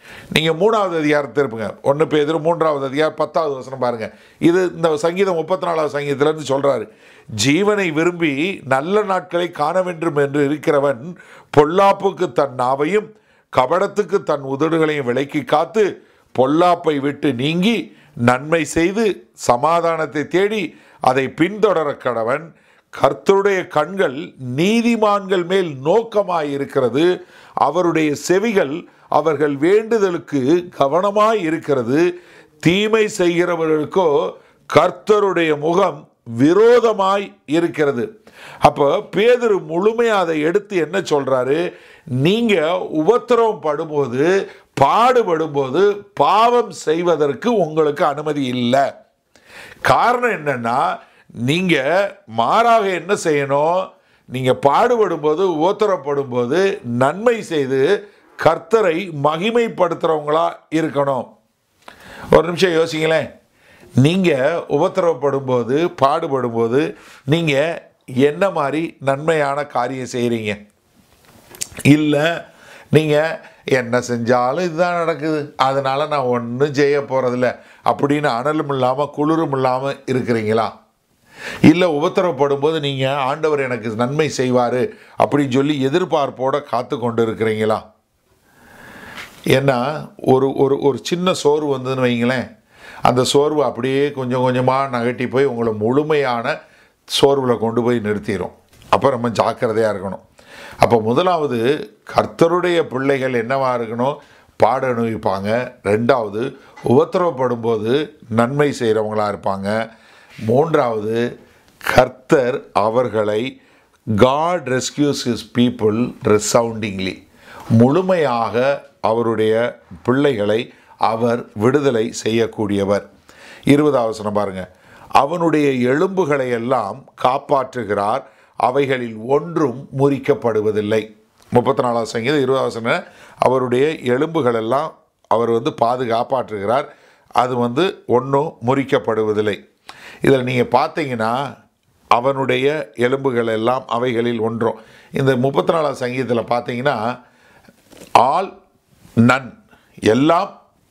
நீங்கள் மூணாவது அதிகாரத்தை இருப்புங்க ஒன்று பேர் மூன்றாவது அதிகாரம் பத்தாவது வசனம் பாருங்க இது இந்த சங்கீதம் முப்பத்தி நாலாவது சங்கீதத்திலேருந்து சொல்கிறாரு ஜீவனை விரும்பி நல்ல நாட்களை காண வேண்டும் என்று இருக்கிறவன் பொல்லாப்புக்கு தன் நாவையும் கபடத்துக்கு தன் உதடுகளையும் விலக்கி காத்து பொல்லாப்பை விட்டு நீங்கி நன்மை செய்து சமாதானத்தை தேடி அதை பின்தொடர கடவன் கர்த்தருடைய கண்கள் நீதிமான்கள் மேல் நோக்கமாய் இருக்கிறது அவருடைய செவிகள் அவர்கள் வேண்டுதலுக்கு கவனமாய் இருக்கிறது தீமை செய்கிறவர்களுக்கோ கர்த்தருடைய முகம் விரோதமாய் இருக்கிறது அப்போ பேதர் முழுமையாக அதை எடுத்து என்ன சொல்றாரு நீங்க உபத்திரவம் படும்போது பாடுபடும்போது பாவம் செய்வதற்கு உங்களுக்கு அனுமதி இல்லை காரணம் என்னன்னா நீங்க மாறாக என்ன செய்யணும் நீங்க பாடுபடும் போது உபத்திரப்படும் போது நன்மை செய்து கர்த்தரை மகிமைப்படுத்துறவங்களா இருக்கணும் ஒரு நிமிஷம் யோசிங்களேன் நீங்க உபத்திரவப்படும் போது பாடுபடும் போது நீங்க என்ன மாதிரி நன்மையான காரியம் செய்கிறீங்க இல்லை நீங்கள் என்ன செஞ்சாலும் இதுதான் நடக்குது அதனால் நான் ஒன்றும் செய்ய போகிறதில்ல அப்படின்னு அனலும் இல்லாமல் குளிரும் இல்லாமல் இருக்கிறீங்களா இல்லை உபத்திரவப்படும் போது நீங்கள் ஆண்டவர் எனக்கு நன்மை செய்வார் அப்படின்னு சொல்லி எதிர்பார்ப்போட காத்து கொண்டு இருக்கிறீங்களா ஏன்னா ஒரு ஒரு ஒரு சின்ன சோர்வு வந்ததுன்னு வைங்களேன் அந்த சோர்வு அப்படியே கொஞ்சம் கொஞ்சமாக நகட்டி போய் உங்களை முழுமையான சோர்வில் கொண்டு போய் நிறுத்திடும் அப்போ நம்ம ஜாக்கிரதையாக இருக்கணும் அப்போ முதலாவது கர்த்தருடைய பிள்ளைகள் என்னவா இருக்கணும் பாட அனுபவிப்பாங்க ரெண்டாவது உபத்திரவப்படும் போது நன்மை செய்கிறவங்களா இருப்பாங்க மூன்றாவது கர்த்தர் அவர்களை God rescues his people resoundingly முழுமையாக அவருடைய பிள்ளைகளை அவர் விடுதலை செய்யக்கூடியவர் இருபதாவது வசனம் பாருங்க அவனுடைய எலும்புகளை எல்லாம் காப்பாற்றுகிறார் அவைகளில் ஒன்றும் முறிக்கப்படுவதில்லை முப்பத்தி நாலாவது சங்கீதம் இருபதாவது வசனம் அவருடைய எலும்புகள் எல்லாம் அவர் வந்து பாதுகாப்பாற்றுகிறார் அது வந்து ஒன்றும் முறிக்கப்படுவதில்லை இதில் நீங்கள் பார்த்தீங்கன்னா அவனுடைய எலும்புகள் எல்லாம் அவைகளில் ஒன்றும் இந்த முப்பத்தி நாலாவது சங்கீதத்தில் பார்த்தீங்கன்னா ஆல் நன் எல்லாம்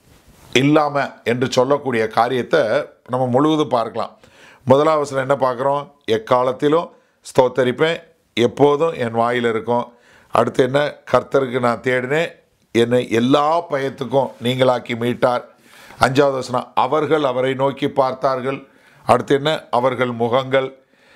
இல்லாமல் என்று சொல்லக்கூடிய காரியத்தை நம்ம முழுவதும் பார்க்கலாம் முதலாவது வசனம் என்ன பார்க்குறோம் எக்காலத்திலும் ஸ்தோத்தரிப்பேன் எப்போதும் என் வாயில் இருக்கும் அடுத்து என்ன கர்த்தருக்கு நான் தேடினேன் என்னை எல்லா பயத்துக்கும் நீங்களாக்கி மீட்டார் அஞ்சாவது வசனம் அவர்கள் அவரை நோக்கி பார்த்தார்கள் அடுத்து என்ன அவர்கள் முகங்கள்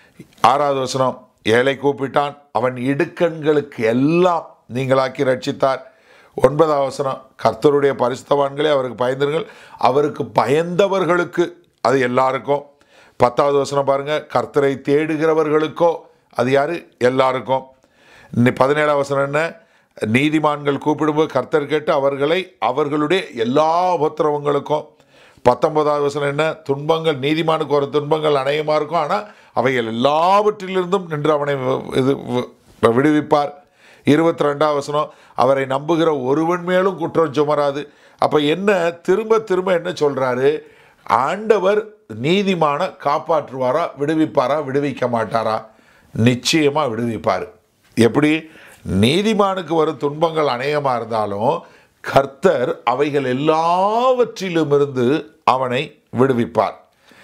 ஆறாவது வசனம் ஏழை கூப்பிட்டான் அவன் இடுக்கண்களுக்கு எல்லாம் நீங்களாக்கி ரட்சித்தார் ஒன்பதாவது வசனம் கர்த்தருடைய பரிசுத்தவான்களே அவருக்கு பயந்தர்கள் அவருக்கு பயந்தவர்களுக்கு அது எல்லாருக்கும் பத்தாவது வசனம் பாருங்க கர்த்தரை தேடுகிறவர்களுக்கோ அது யாரு எல்லாருக்கும் இன்னி பதினேழாவது வசனம் என்ன நீதிமான்கள் கூப்பிடும்போது கர்த்தர் கேட்டு அவர்களை அவர்களுடைய எல்லா உபத்திரவங்களுக்கும் பத்தொன்பதாவது வசனம் என்ன துன்பங்கள் நீதிமானுக்கு ஒரு துன்பங்கள் அநேகமாக இருக்கும் ஆனால் அவைகள் எல்லாவற்றிலிருந்தும் நின்று அவனை வ- இது வ- விடுவிப்பார் இருபத்தி ரெண்டாவது வசனம் அவரை நம்புகிற ஒருவன் மேலும் குற்றம் சுமராது அப்போ என்ன திரும்ப திரும்ப என்ன சொல்கிறாரு ஆண்டவர் நீதிமான காப்பாற்றுவாரா விடுவிப்பாரா விடுவிக்க மாட்டாரா நிச்சயமாக விடுவிப்பார் எப்படி நீதிமானுக்கு வரும் துன்பங்கள் அநேகமாக இருந்தாலும் கர்த்தர் அவைகள் எல்லாவற்றிலுமிருந்து அவனை விடுவிப்பார்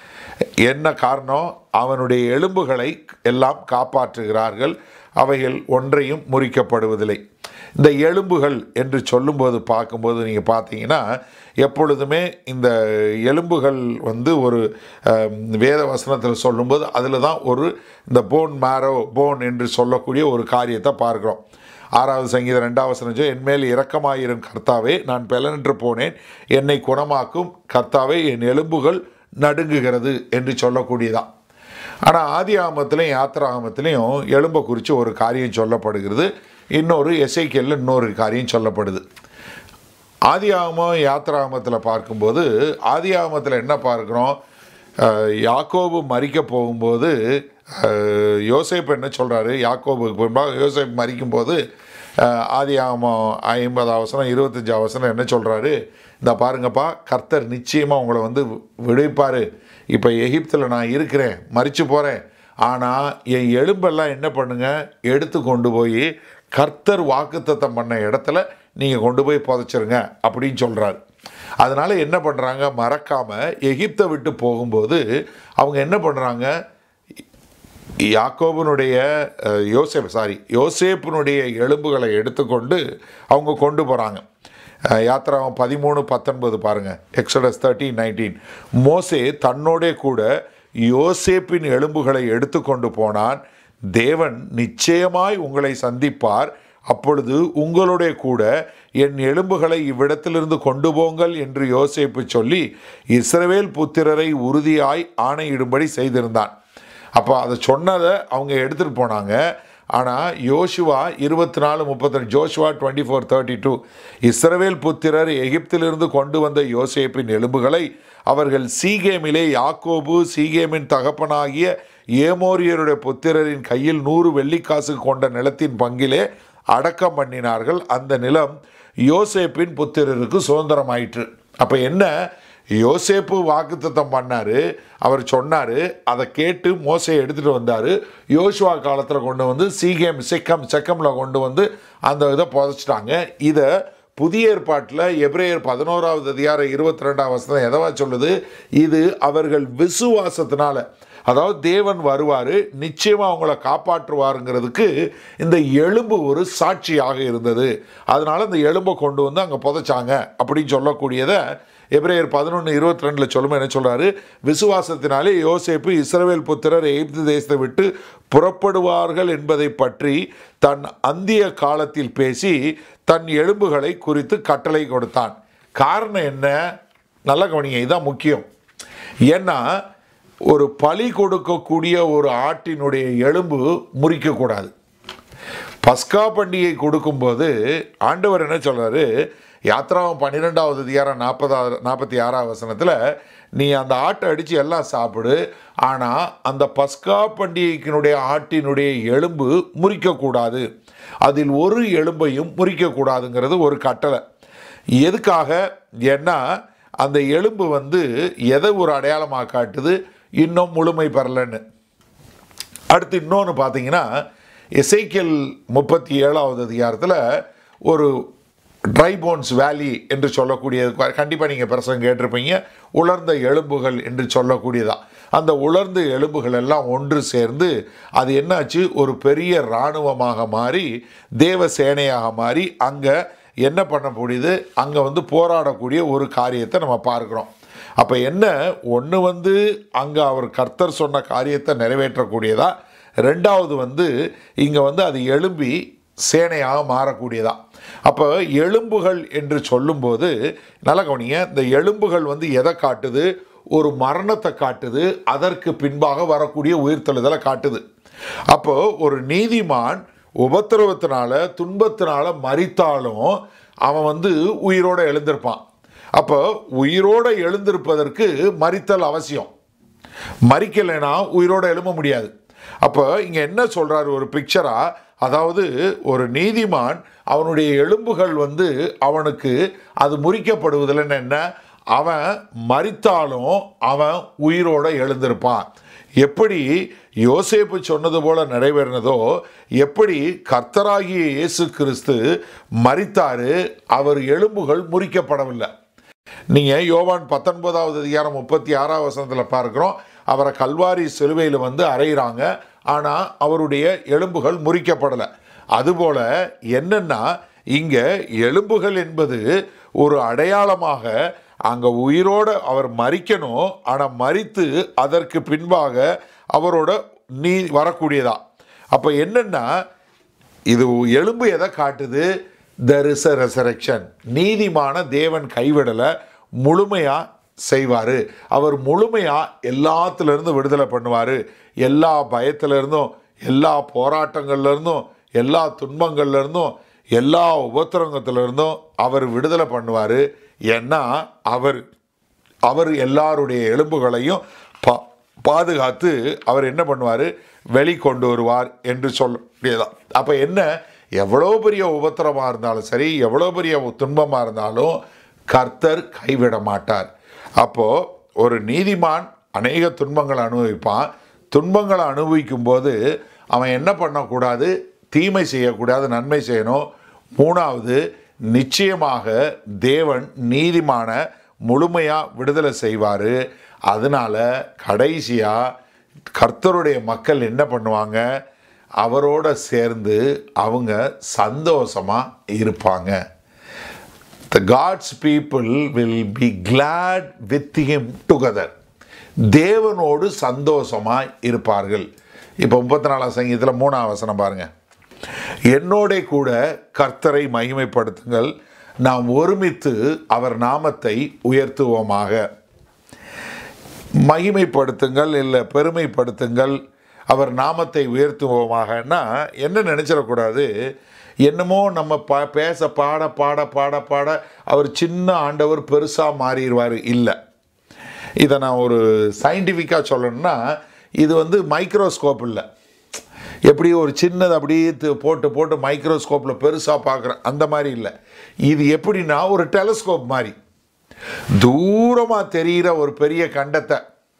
என்ன காரணம் அவனுடைய எலும்புகளை எல்லாம் காப்பாற்றுகிறார்கள் அவைகள் ஒன்றையும் முறிக்கப்படுவதில்லை இந்த எலும்புகள் என்று சொல்லும்போது பார்க்கும்போது நீங்கள் பார்த்தீங்கன்னா எப்பொழுதுமே இந்த எலும்புகள் வந்து ஒரு அஹ், வேத வசனத்தில் சொல்லும்போது அதில் தான் ஒரு இந்த போன் மேரோ போன் என்று சொல்லக்கூடிய ஒரு காரியத்தை பார்க்குறோம் ஆறாவது சங்கீதம் ரெண்டாவது வசனம் சொல்லி, என்மேல் இரக்கமாயிரும் கர்த்தாவே நான் பெலனற்று போனேன் என்னை குணமாக்கும் கர்த்தாவே என் எலும்புகள் நடுங்குகிறது என்று சொல்லக்கூடியதான் ஆனால் ஆதி ஆகமத்திலையும் யாத்திராகமத்திலையும் எலும்பை குறித்து ஒரு காரியம் சொல்லப்படுகிறது இன்னொரு எஸ்ஐக்கியல்ல இன்னொரு காரியம் சொல்லப்படுது ஆதி ஆகமம் யாத்திராகமத்தில் பார்க்கும்போது ஆதி ஆகமத்தில் என்ன பார்க்குறோம் அஹ், யாக்கோபு மறிக்க போகும்போது அஹ், யோசேப்பு என்ன சொல்கிறாரு யாக்கோபுக்கு பின்பாக யோசேப் மறிக்கும்போது அஹ், ஆதி ஆகமம் ஐம்பது அவசரம் இருபத்தஞ்சி அவசரம் என்ன சொல்கிறாரு இந்த பாருங்கப்பா கர்த்தர் நிச்சயமாக உங்களை வந்து விடுவிப்பார் இப்போ எகிப்தில் நான் இருக்கிறேன் மறித்து போகிறேன் ஆனால் என் எலும்பெல்லாம் என்ன பண்ணுங்க எடுத்து கொண்டு போய் கர்த்தர் வாக்குத்தத்தம் பண்ண இடத்துல நீங்கள் கொண்டு போய் புதைச்சிருங்க அப்படின்னு சொல்கிறார் அதனால் என்ன பண்ணுறாங்க மறக்காமல் எகிப்தை விட்டு போகும்போது அவங்க என்ன பண்ணுறாங்க யாக்கோபனுடைய அஹ், யோசேப் சாரி யோசேப்பினுடைய எலும்புகளை எடுத்துக்கொண்டு அவங்க கொண்டு போகிறாங்க யாத்திராவும் பதிமூணு பத்தொன்பது பாருங்கள் எக்ஸடஸ் தேர்ட்டீன் நைன்டீன் மோசே தன்னோடே கூட யோசேப்பின் எலும்புகளை எடுத்துக்கொண்டு போனான் தேவன் நிச்சயமாய் உங்களை சந்திப்பார் அப்பொழுது உங்களுடைய கூட என் எலும்புகளை இவ்விடத்திலிருந்து கொண்டு போங்கள் என்று யோசேப்பு சொல்லி இஸ்ரவேல் புத்திரரை உறுதியாய் ஆணையிடும்படி செய்திருந்தான் அப்போ அதை சொன்னதை அவங்க எடுத்துகிட்டு போனாங்க ஆனால் யோசுவா இருபத்தி நாலு முப்பத்தெட்டு Joshua twenty four thirty two இஸ்ரவேல் புத்திரர் எகிப்திலிருந்து கொண்டு வந்த யோசேப்பின் எலும்புகளை அவர்கள் சீகேமிலே யாக்கோபு சீகேமின் தகப்பனாகிய ஏமோரியருடைய புத்திரரின் கையில் நூறு வெள்ளிக்காசு கொண்ட நிலத்தின் பங்கிலே அடக்கம் பண்ணினார்கள் அந்த நிலம் யோசேப்பின் புத்திரருக்கு சுதந்திரமாயிற்று அப்போ என்ன யோசேப்பு வாக்குத்தத்தம் பண்ணார் அவர் சொன்னார் அதை கேட்டு மோசையை எடுத்துகிட்டு வந்தார் யோசுவா காலத்தில் கொண்டு வந்து சீகேம் சிக்கம் செக்கமில் கொண்டு வந்து அந்த இதை புதைச்சிட்டாங்க இதை புதிய ஏற்பாட்டில் எப்ரேயர் பதினோராவது அதிகாரம் இருபத்தி ரெண்டாம் வசனம் எதவா சொல்லுது இது அவர்கள் விசுவாசத்தினால அதாவது தேவன் வருவார் நிச்சயமாக அவங்கள காப்பாற்றுவாருங்கிறதுக்கு இந்த எலும்பு ஒரு சாட்சியாக இருந்தது அதனால இந்த எலும்பை கொண்டு வந்து அங்கே புதைச்சாங்க அப்படின்னு சொல்லக்கூடியதை எபிரேயர் பதினொன்று இருபத்தி ரெண்டில் சொல்லும்போது என்ன சொல்கிறாரு விசுவாசத்தினாலே யோசேப்பு இஸ்ரவேல் புத்திரர் எகிப்து தேசத்தை விட்டு புறப்படுவார்கள் என்பதை பற்றி தன் அந்திய காலத்தில் பேசி தன் எலும்புகளை குறித்து கட்டளை கொடுத்தான் காரணம் என்ன நல்ல கவனிங்க இதுதான் முக்கியம் ஏன்னா ஒரு பலி கொடுக்கக்கூடிய ஒரு ஆட்டினுடைய எலும்பு முறிக்கக்கூடாது பஸ்கா பண்டிகை கொடுக்கும்போது ஆண்டவர் என்ன சொல்றாரு யாத்ராவும் பன்னிரெண்டாவது அதிகாரம் நாற்பதாவது நாற்பத்தி ஆறாவது வசனத்தில் நீ அந்த ஆட்டை அடித்து எல்லாம் சாப்பிடு ஆனால் அந்த பஸ்கா பண்டிகைக்கினுடைய ஆட்டினுடைய எலும்பு முறிக்கக்கூடாது அதில் ஒரு எலும்பையும் முறிக்கக்கூடாதுங்கிறது ஒரு கட்டளை எதுக்காக ஏன்னா அந்த எலும்பு வந்து எதை ஒரு அடையாளமாக காட்டுது இன்னும் முழுமை பெறலைன்னு அடுத்து இன்னொன்று பார்த்தீங்கன்னா எசைக்கல் முப்பத்தி ஏழாவது அதிகாரத்தில் ஒரு ட்ரைபோன்ஸ் வேலி என்று சொல்லக்கூடியது கண்டிப்பாக நீங்கள் பிரசங்க கேட்டிருப்பீங்க உலர்ந்த எலும்புகள் என்று சொல்லக்கூடியதா அந்த உலர்ந்த எலும்புகள் எல்லாம் ஒன்று சேர்ந்து அது என்னாச்சு ஒரு பெரிய இராணுவமாக மாறி தேவ சேனையாக மாறி அங்கே என்ன பண்ண முடியுது அங்கே வந்து போராடக்கூடிய ஒரு காரியத்தை நம்ம பார்க்குறோம் அப்போ என்ன ஒன்று வந்து அங்கே அவர் கர்த்தர் சொன்ன காரியத்தை நிறைவேற்றக்கூடியதா ரெண்டாவது வந்து இங்கே வந்து அது எழும்பி சேனையாக மாறக்கூடியதா அப்போ எலும்புகள் என்று சொல்லும்போது நல்ல கவனிங்க இந்த எலும்புகள் வந்து எதை காட்டுது ஒரு மரணத்தை காட்டுது அதற்கு பின்பாக வரக்கூடிய உயிர்த்தெழுதலை காட்டுது அப்போ ஒரு நீதிமான் உபத்திரவத்தினால துன்பத்தினால மறித்தாலும் அவன் வந்து உயிரோட எழுந்திருப்பான் அப்போ உயிரோட எழுந்திருப்பதற்கு மறித்தல் அவசியம் மறிக்கலைன்னா உயிரோட எழும்ப முடியாது அப்போ இங்கே என்ன சொல்கிறாரு ஒரு பிக்சரா அதாவது ஒரு நீதிமான் அவனுடைய எலும்புகள் வந்து அவனுக்கு அது முறிக்கப்படுவதில்லைன்னு என்ன அவன் மறித்தாலும் அவன் உயிரோட எழுந்திருப்பான் எப்படி யோசேப்பு சொன்னது போல நிறைவேறினதோ எப்படி கர்த்தராகிய இயேசு கிறிஸ்து மறித்தாரு அவர் எலும்புகள் முறிக்கப்படவில்லை நீங்கள் யோவான் பத்தொன்பதாவது அதிகாரம் முப்பத்தி ஆறாவது வசனத்தில் பார்க்குறோம் அவரை கல்வாரி சிலுவையில் வந்து அறையிறாங்க ஆனால் அவருடைய எலும்புகள் முறிக்கப்படலை அதுபோல் என்னென்னா இங்கே எலும்புகள் என்பது ஒரு அடையாளமாக அங்கே உயிரோட அவர் மறிக்கணும் ஆனால் மறித்து அதற்கு பின்பாக அவரோட நீ வரக்கூடியதா அப்போ என்னென்னா இது எலும்பு எதை காட்டுது தெர் இஸ் அ ரெசரெக்ஷன் நீதிமான தேவன் கைவிடலை முழுமையாக செய்வார் அவர் முழுமையாக எல்லாத்துலேருந்து விடுதலை பண்ணுவார் எல்லா பயத்திலிருந்தும் எல்லா போராட்டங்கள்லேருந்தும் எல்லா துன்பங்கள்லேருந்தும் எல்லா உபத்திரங்கத்திலிருந்தும் அவர் விடுதலை பண்ணுவார் ஏன்னா அவர் அவர் எல்லாருடைய எலும்புகளையும் பா பாதுகாத்து அவர் என்ன பண்ணுவார் வெளி கொண்டு வருவார் என்று சொல்லக்கூடியதான் அப்போ என்ன எவ்வளோ பெரிய உபத்திரமாக இருந்தாலும் சரி எவ்வளோ பெரிய துன்பமாக இருந்தாலும் கர்த்தர் கைவிட மாட்டார் அப்போது ஒரு நீதிமான் அநேக துன்பங்களை அனுபவிப்பான் துன்பங்களை அனுபவிக்கும் போது அவன் என்ன பண்ணக்கூடாது தீமை செய்யக்கூடாது நன்மை செய்யணும் மூணாவது நிச்சயமாக தேவன் நீதிமான முழுமையாக விடுதலை செய்வார் அதனால கடைசியாக கர்த்தருடைய மக்கள் என்ன பண்ணுவாங்க அவரோட சேர்ந்து அவங்க சந்தோஷமாக இருப்பாங்க the God's people will be glad with him together தேவனோடு சந்தோஷமாய் இருப்பார்கள் இப்போ முப்பத்தி நாலாம் சங்கீதத்தில் மூணாம் வசனம் பாருங்க என்னோட கூட கர்த்தரை மகிமைப்படுத்துங்கள் நாம் ஒருமித்து அவர் நாமத்தை உயர்த்துவோமாக மகிமைப்படுத்துங்கள் இல்லை பெருமைப்படுத்துங்கள் அவர் நாமத்தை உயர்த்துவோமாகன்னா என்ன நினச்சிடக்கூடாது என்னமோ நம்ம பா பேச பாட பாட பாட பாட அவர் சின்ன ஆண்டவர் பெருசாக மாறிடுவார் இல்லை இதை நான் ஒரு சயின்டிஃபிக்காக சொல்லணும்னா இது வந்து மைக்ரோஸ்கோப் இல்லை எப்படி ஒரு சின்னது அப்படியே து- போட்டு போட்டு மைக்ரோஸ்கோப்பில் பெருசாக பார்க்குறேன் அந்த மாதிரி இல்லை இது எப்படின்னா ஒரு டெலஸ்கோப் மாதிரி தூரமாக தெரிகிற ஒரு பெரிய கண்டத்தை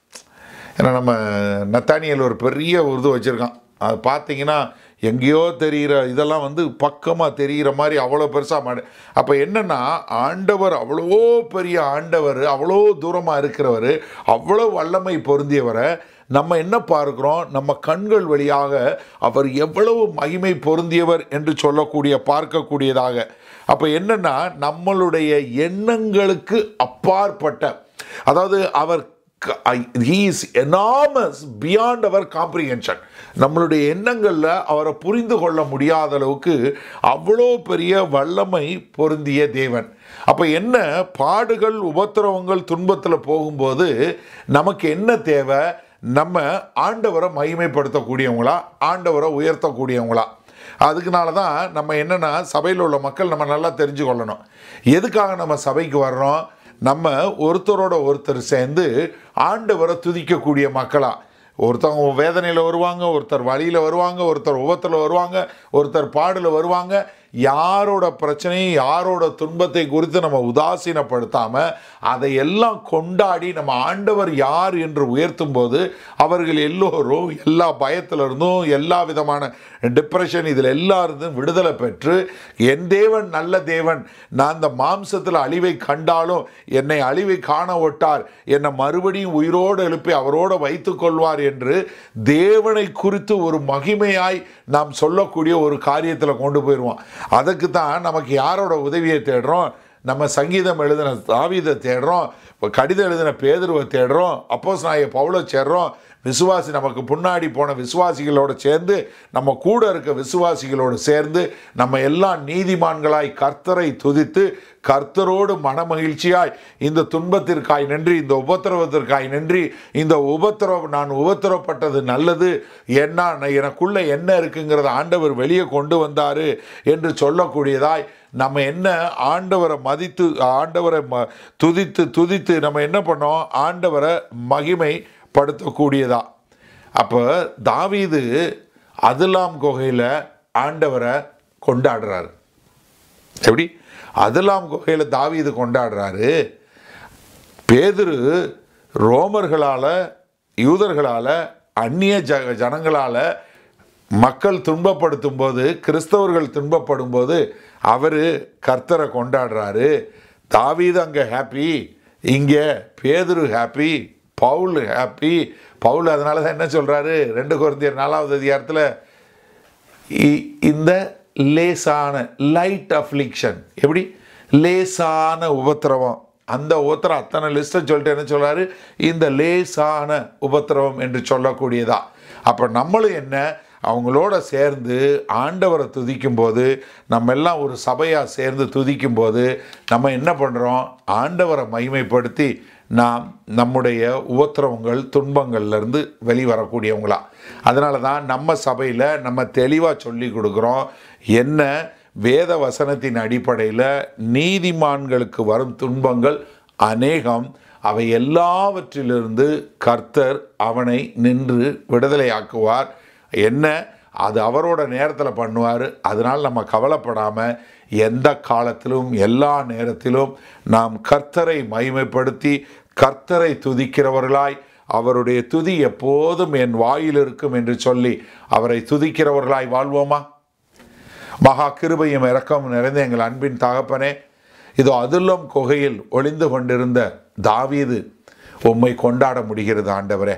ஏன்னா நம்ம நத்தானியல் ஒரு பெரிய உருது வச்சுருக்கான் அது பார்த்தீங்கன்னா எங்கேயோ தெரிகிற இதெல்லாம் வந்து பக்கமாக தெரிகிற மாதிரி அவ்வளோ பெருசாக மாடு அப்போ என்னென்னா ஆண்டவர் அவ்வளோ பெரிய ஆண்டவர் அவ்வளோ தூரமாக இருக்கிறவர் அவ்வளோ வல்லமை பொருந்தியவரை நம்ம என்ன பார்க்கிறோம் நம்ம கண்கள் வழியாக அவர் எவ்வளவு மகிமை பொருந்தியவர் என்று சொல்லக்கூடிய பார்க்கக்கூடியதாக அப்போ என்னன்னா நம்மளுடைய எண்ணங்களுக்கு அப்பாற்பட்ட அதாவது அவர் ஹீ இஸ் எனாமஸ் பியாண்ட் அவர் காம்ப்ரிஹென்ஷன் நம்மளுடைய எண்ணங்களில் அவரை புரிந்து கொள்ள முடியாத அளவுக்கு அவ்வளோ பெரிய வல்லமை பொருந்திய தேவன் அப்போ என்ன பாடுகள் உபத்திரவங்கள் துன்பத்தில் போகும்போது நமக்கு என்ன தேவை நம்ம ஆண்டவரை மகிமைப்படுத்தக்கூடியவங்களா ஆண்டவரை உயர்த்தக்கூடியவங்களா அதுக்குனால தான் நம்ம என்னென்னா சபையில் உள்ள மக்கள் நம்ம நல்லா தெரிஞ்சு கொள்ளணும் எதுக்காக நம்ம சபைக்கு வர்றோம் நம்ம ஒருத்தரோட ஒருத்தர் சேர்ந்து ஆண்டவரை துதிக்கக்கூடிய மக்களா ஒருத்தவங்க வேதனையில் வருவாங்க ஒருத்தர் வழியில் வருவாங்க ஒருத்தர் உபத்தில் வருவாங்க ஒருத்தர் பாடில் வருவாங்க யாரோட பிரச்சனையும் யாரோட துன்பத்தை குறித்து நம்ம உதாசீனப்படுத்தாமல் அதை எல்லாம் கொண்டாடி நம்ம ஆண்டவர் யார் என்று உயர்த்தும் போது அவர்கள் எல்லோரும் எல்லா பயத்திலிருந்தும் எல்லா விதமான டிப்ரெஷன் இதில் எல்லாருந்தும் விடுதலை பெற்று என் தேவன் நல்ல தேவன் நான் இந்த மாம்சத்தில் அழிவை கண்டாலும் என்னை அழிவை காண ஒட்டார் என்னை மறுபடியும் உயிரோடு எழுப்பி அவரோடு வைத்துக் கொள்வார் என்று தேவனை குறித்து ஒரு மகிமையாய் நாம் சொல்லக்கூடிய ஒரு காரியத்தில் கொண்டு போயிடுவோம் அதுக்கு தான் நமக்கு யாரோட உதவியை தேடுறோம் நம்ம சங்கீதம் எழுதின தாவீதை தேடுறோம் இப்போ கடிதம் எழுதின பேதுருவை தேடுறோம் அப்போஸ் நாய பவுலை சேர்றோம் விசுவாசி நமக்கு முன்னாடி போன விசுவாசிகளோட சேர்ந்து நம்ம கூட இருக்க விசுவாசிகளோடு சேர்ந்து நம்ம எல்லாம் நீதிமான்களாய் கர்த்தரை துதித்து கர்த்தரோடு மனமகிழ்ச்சியாய் இந்த துன்பத்திற்காய் நன்றி இந்த உபத்திரவத்திற்காய் நன்றி இந்த உபத்திரவம் நான் உபத்திரப்பட்டது நல்லது என்ன எனக்குள்ள என்ன இருக்குங்கிறத ஆண்டவர் வெளியே கொண்டு வந்தாரு என்று சொல்லக்கூடியதாய் நம்ம என்ன ஆண்டவரை மதித்து ஆண்டவரை ம துதித்து துதித்து நம்ம என்ன பண்ணோம் ஆண்டவரை மகிமைப்படுத்தக்கூடியதா அப்போ தாவீது அதுலாம் குகையில் ஆண்டவரை கொண்டாடுறாரு எப்படி அதுலாம் குகையில் தாவீது கொண்டாடுறாரு பேதுரு ரோமர்களால் யூதர்களால் அந்நிய ஜ ஜனங்களால் மக்கள் துன்பப்படுத்தும் போது கிறிஸ்தவர்கள் துன்பப்படும் போது அவர் கர்த்தரை கொண்டாடுறாரு தாவீது அங்கே ஹாப்பி இங்கே பேதுரு ஹாப்பி பவுல் ஹாப்பி பவுல் அதனால தான் என்ன சொல்கிறாரு ரெண்டு குழந்தையர் நாலாவது அதிகாரத்தில் இ- இந்த லேசான லைட் அஃப்ளிக்ஷன் எப்படி லேசான உபத்திரவம் அந்த உபத்திரம் அத்தனை லிஸ்ட்டை சொல்லிட்டு என்ன சொல்றாரு இந்த லேசான உபத்திரவம் என்று சொல்லக்கூடியதா அப்போ நம்மளும் என்ன அவங்களோட சேர்ந்து ஆண்டவரை துதிக்கும் போது நம்ம எல்லாம் ஒரு சபையாக சேர்ந்து துதிக்கும் போது நம்ம என்ன பண்ணுறோம் ஆண்டவரை மகிமைப்படுத்தி நாம் நம்முடைய உபத்திரவங்கள் துன்பங்கள்லேருந்து வெளிவரக்கூடியவங்களா அதனால தான் நம்ம சபையில் நம்ம தெளிவாக சொல்லி கொடுக்குறோம் என்ன வேத வசனத்தின் அடிப்படையில் நீதிமான்களுக்கு வரும் துன்பங்கள் அநேகம் அவை எல்லாவற்றிலிருந்து கர்த்தர் அவனை நின்று விடுதலையாக்குவார் என்ன அது அவரோட நேரத்தில் பண்ணுவார் அதனால் நம்ம கவலைப்படாமல் எந்த காலத்திலும் எல்லா நேரத்திலும் நாம் கர்த்தரை மகிமைப்படுத்தி கர்த்தரை துதிக்கிறவர்களாய் அவருடைய துதி எப்போதும் என் வாயில் இருக்கும் என்று சொல்லி அவரை துதிக்கிறவர்களாய் வாழ்வோமா மகா கிருபையும் இரக்கமும் நிறைந்த எங்கள் அன்பின் தகப்பனே இதோ அதுல்லம் குகையில் ஒளிந்து கொண்டிருந்த தாவீது உம்மை கொண்டாட முடிகிறது ஆண்டவரே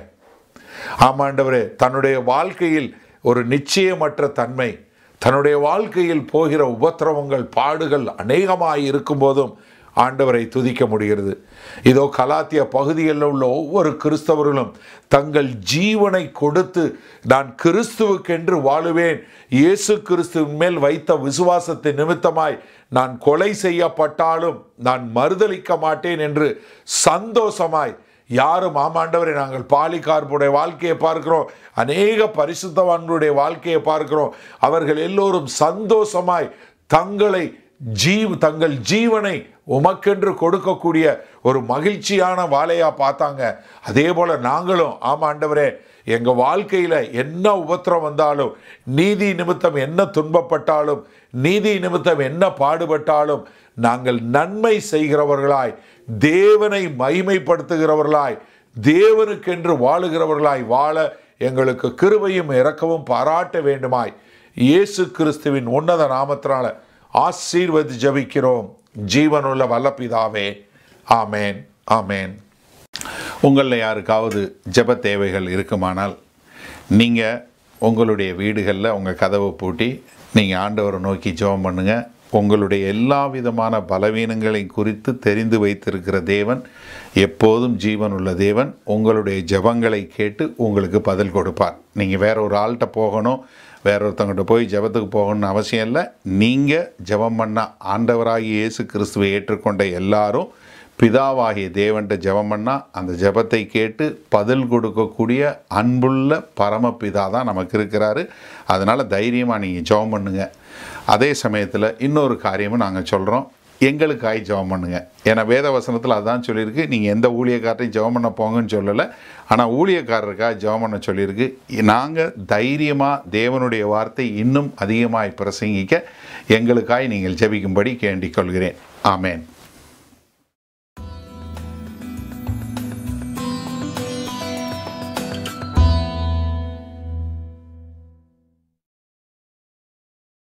ஆமாண்டவரே தன்னுடைய வாழ்க்கையில் ஒரு நிச்சயமற்ற தன்மை தன்னுடைய வாழ்க்கையில் போகிற உபத்திரவங்கள் பாடுகள் அநேகமாய் இருக்கும்போதும் ஆண்டவரை துதிக்க முடிகிறது இதோ கலாத்திய பகுதிகளில் உள்ள ஒவ்வொரு கிறிஸ்தவர்களும் தங்கள் ஜீவனை கொடுத்து நான் கிறிஸ்துவுக்கென்று வாழுவேன் இயேசு கிறிஸ்துவின் மேல் வைத்த விசுவாசத்தின் நிமித்தமாய் நான் கொலை செய்யப்பட்டாலும் நான் மறுதலிக்க மாட்டேன் என்று சந்தோஷமாய் யாரும் ஆமாண்டவரை நாங்கள் பாலிகார்புடைய வாழ்க்கையை பார்க்கிறோம் அநேக பரிசுத்தவான்களுடைய வாழ்க்கையை பார்க்கிறோம் அவர்கள் எல்லோரும் சந்தோஷமாய் தங்களை ஜீவ் தங்கள் ஜீவனை உமக்கென்று கொடுக்கக்கூடிய ஒரு மகிழ்ச்சியான வாழையா பார்த்தாங்க அதே போல நாங்களும் ஆமாண்டவரே எங்க வாழ்க்கையில என்ன உபத்திரம் வந்தாலும் நீதி நிமித்தம் என்ன துன்பப்பட்டாலும் நீதி நிமித்தம் என்ன பாடுபட்டாலும் நாங்கள் நன்மை செய்கிறவர்களாய் தேவனை மகிமைப்படுத்துகிறவர்களாய் தேவனுக்கென்று வாழுகிறவர்களாய் வாழ எங்களுக்கு கிருபையும் இரக்கமும் பாராட்ட வேண்டுமாய் இயேசு கிறிஸ்துவின் உன்னத நாமத்தினால ஆசீர்வதி ஜபிக்கிறோம் ஜீவனுள்ள வல்லபிதாவே ஆமேன் ஆமேன் உங்களில் யாருக்காவது ஜெப தேவைகள் இருக்குமானால் நீங்கள் உங்களுடைய வீடுகளில் உங்கள் கதவை பூட்டி நீங்கள் ஆண்டவரை நோக்கி ஜெபம் பண்ணுங்கள் உங்களுடைய எல்லா விதமான பலவீனங்களை குறித்து தெரிந்து வைத்திருக்கிற தேவன் எப்போதும் ஜீவன் உள்ள தேவன் உங்களுடைய ஜெபங்களை கேட்டு உங்களுக்கு பதில் கொடுப்பார் நீங்கள் வேற ஒரு ஆள்கிட்ட போகணும் வேற ஒருத்தவங்கிட்ட போய் ஜெபத்துக்கு போகணும்னு அவசியம் இல்லை நீங்கள் ஜெபம் பண்ண ஆண்டவராகிய இயேசு கிறிஸ்துவை ஏற்றுக்கொண்ட எல்லாரும் பிதாவாகிய தேவன்ட்ட ஜெபம் பண்ணால் அந்த ஜெபத்தை கேட்டு பதில் கொடுக்கக்கூடிய அன்புள்ள பரமபிதா தான் நமக்கு இருக்கிறாரு அதனால் தைரியமாக நீங்கள் ஜெபம் பண்ணுங்க அதே சமயத்தில் இன்னொரு காரியமும் நாங்கள் சொல்கிறோம் எங்களுக்காய் ஜெபம் பண்ணுங்க ஏன்னா வேத வசனத்தில் அதான் சொல்லியிருக்கு நீங்கள் எந்த ஊழியக்காரரையும் ஜெபம் பண்ண போங்கன்னு சொல்லலை ஆனால் ஊழியக்காரருக்காக ஜெபம் பண்ண சொல்லியிருக்கு நாங்கள் தைரியமாக தேவனுடைய வார்த்தை இன்னும் அதிகமாய் பிரசங்கிக்க எங்களுக்காய் நீங்கள் ஜெபிக்கும்படி கேண்டிக் கொள்கிறேன் ஆமேன்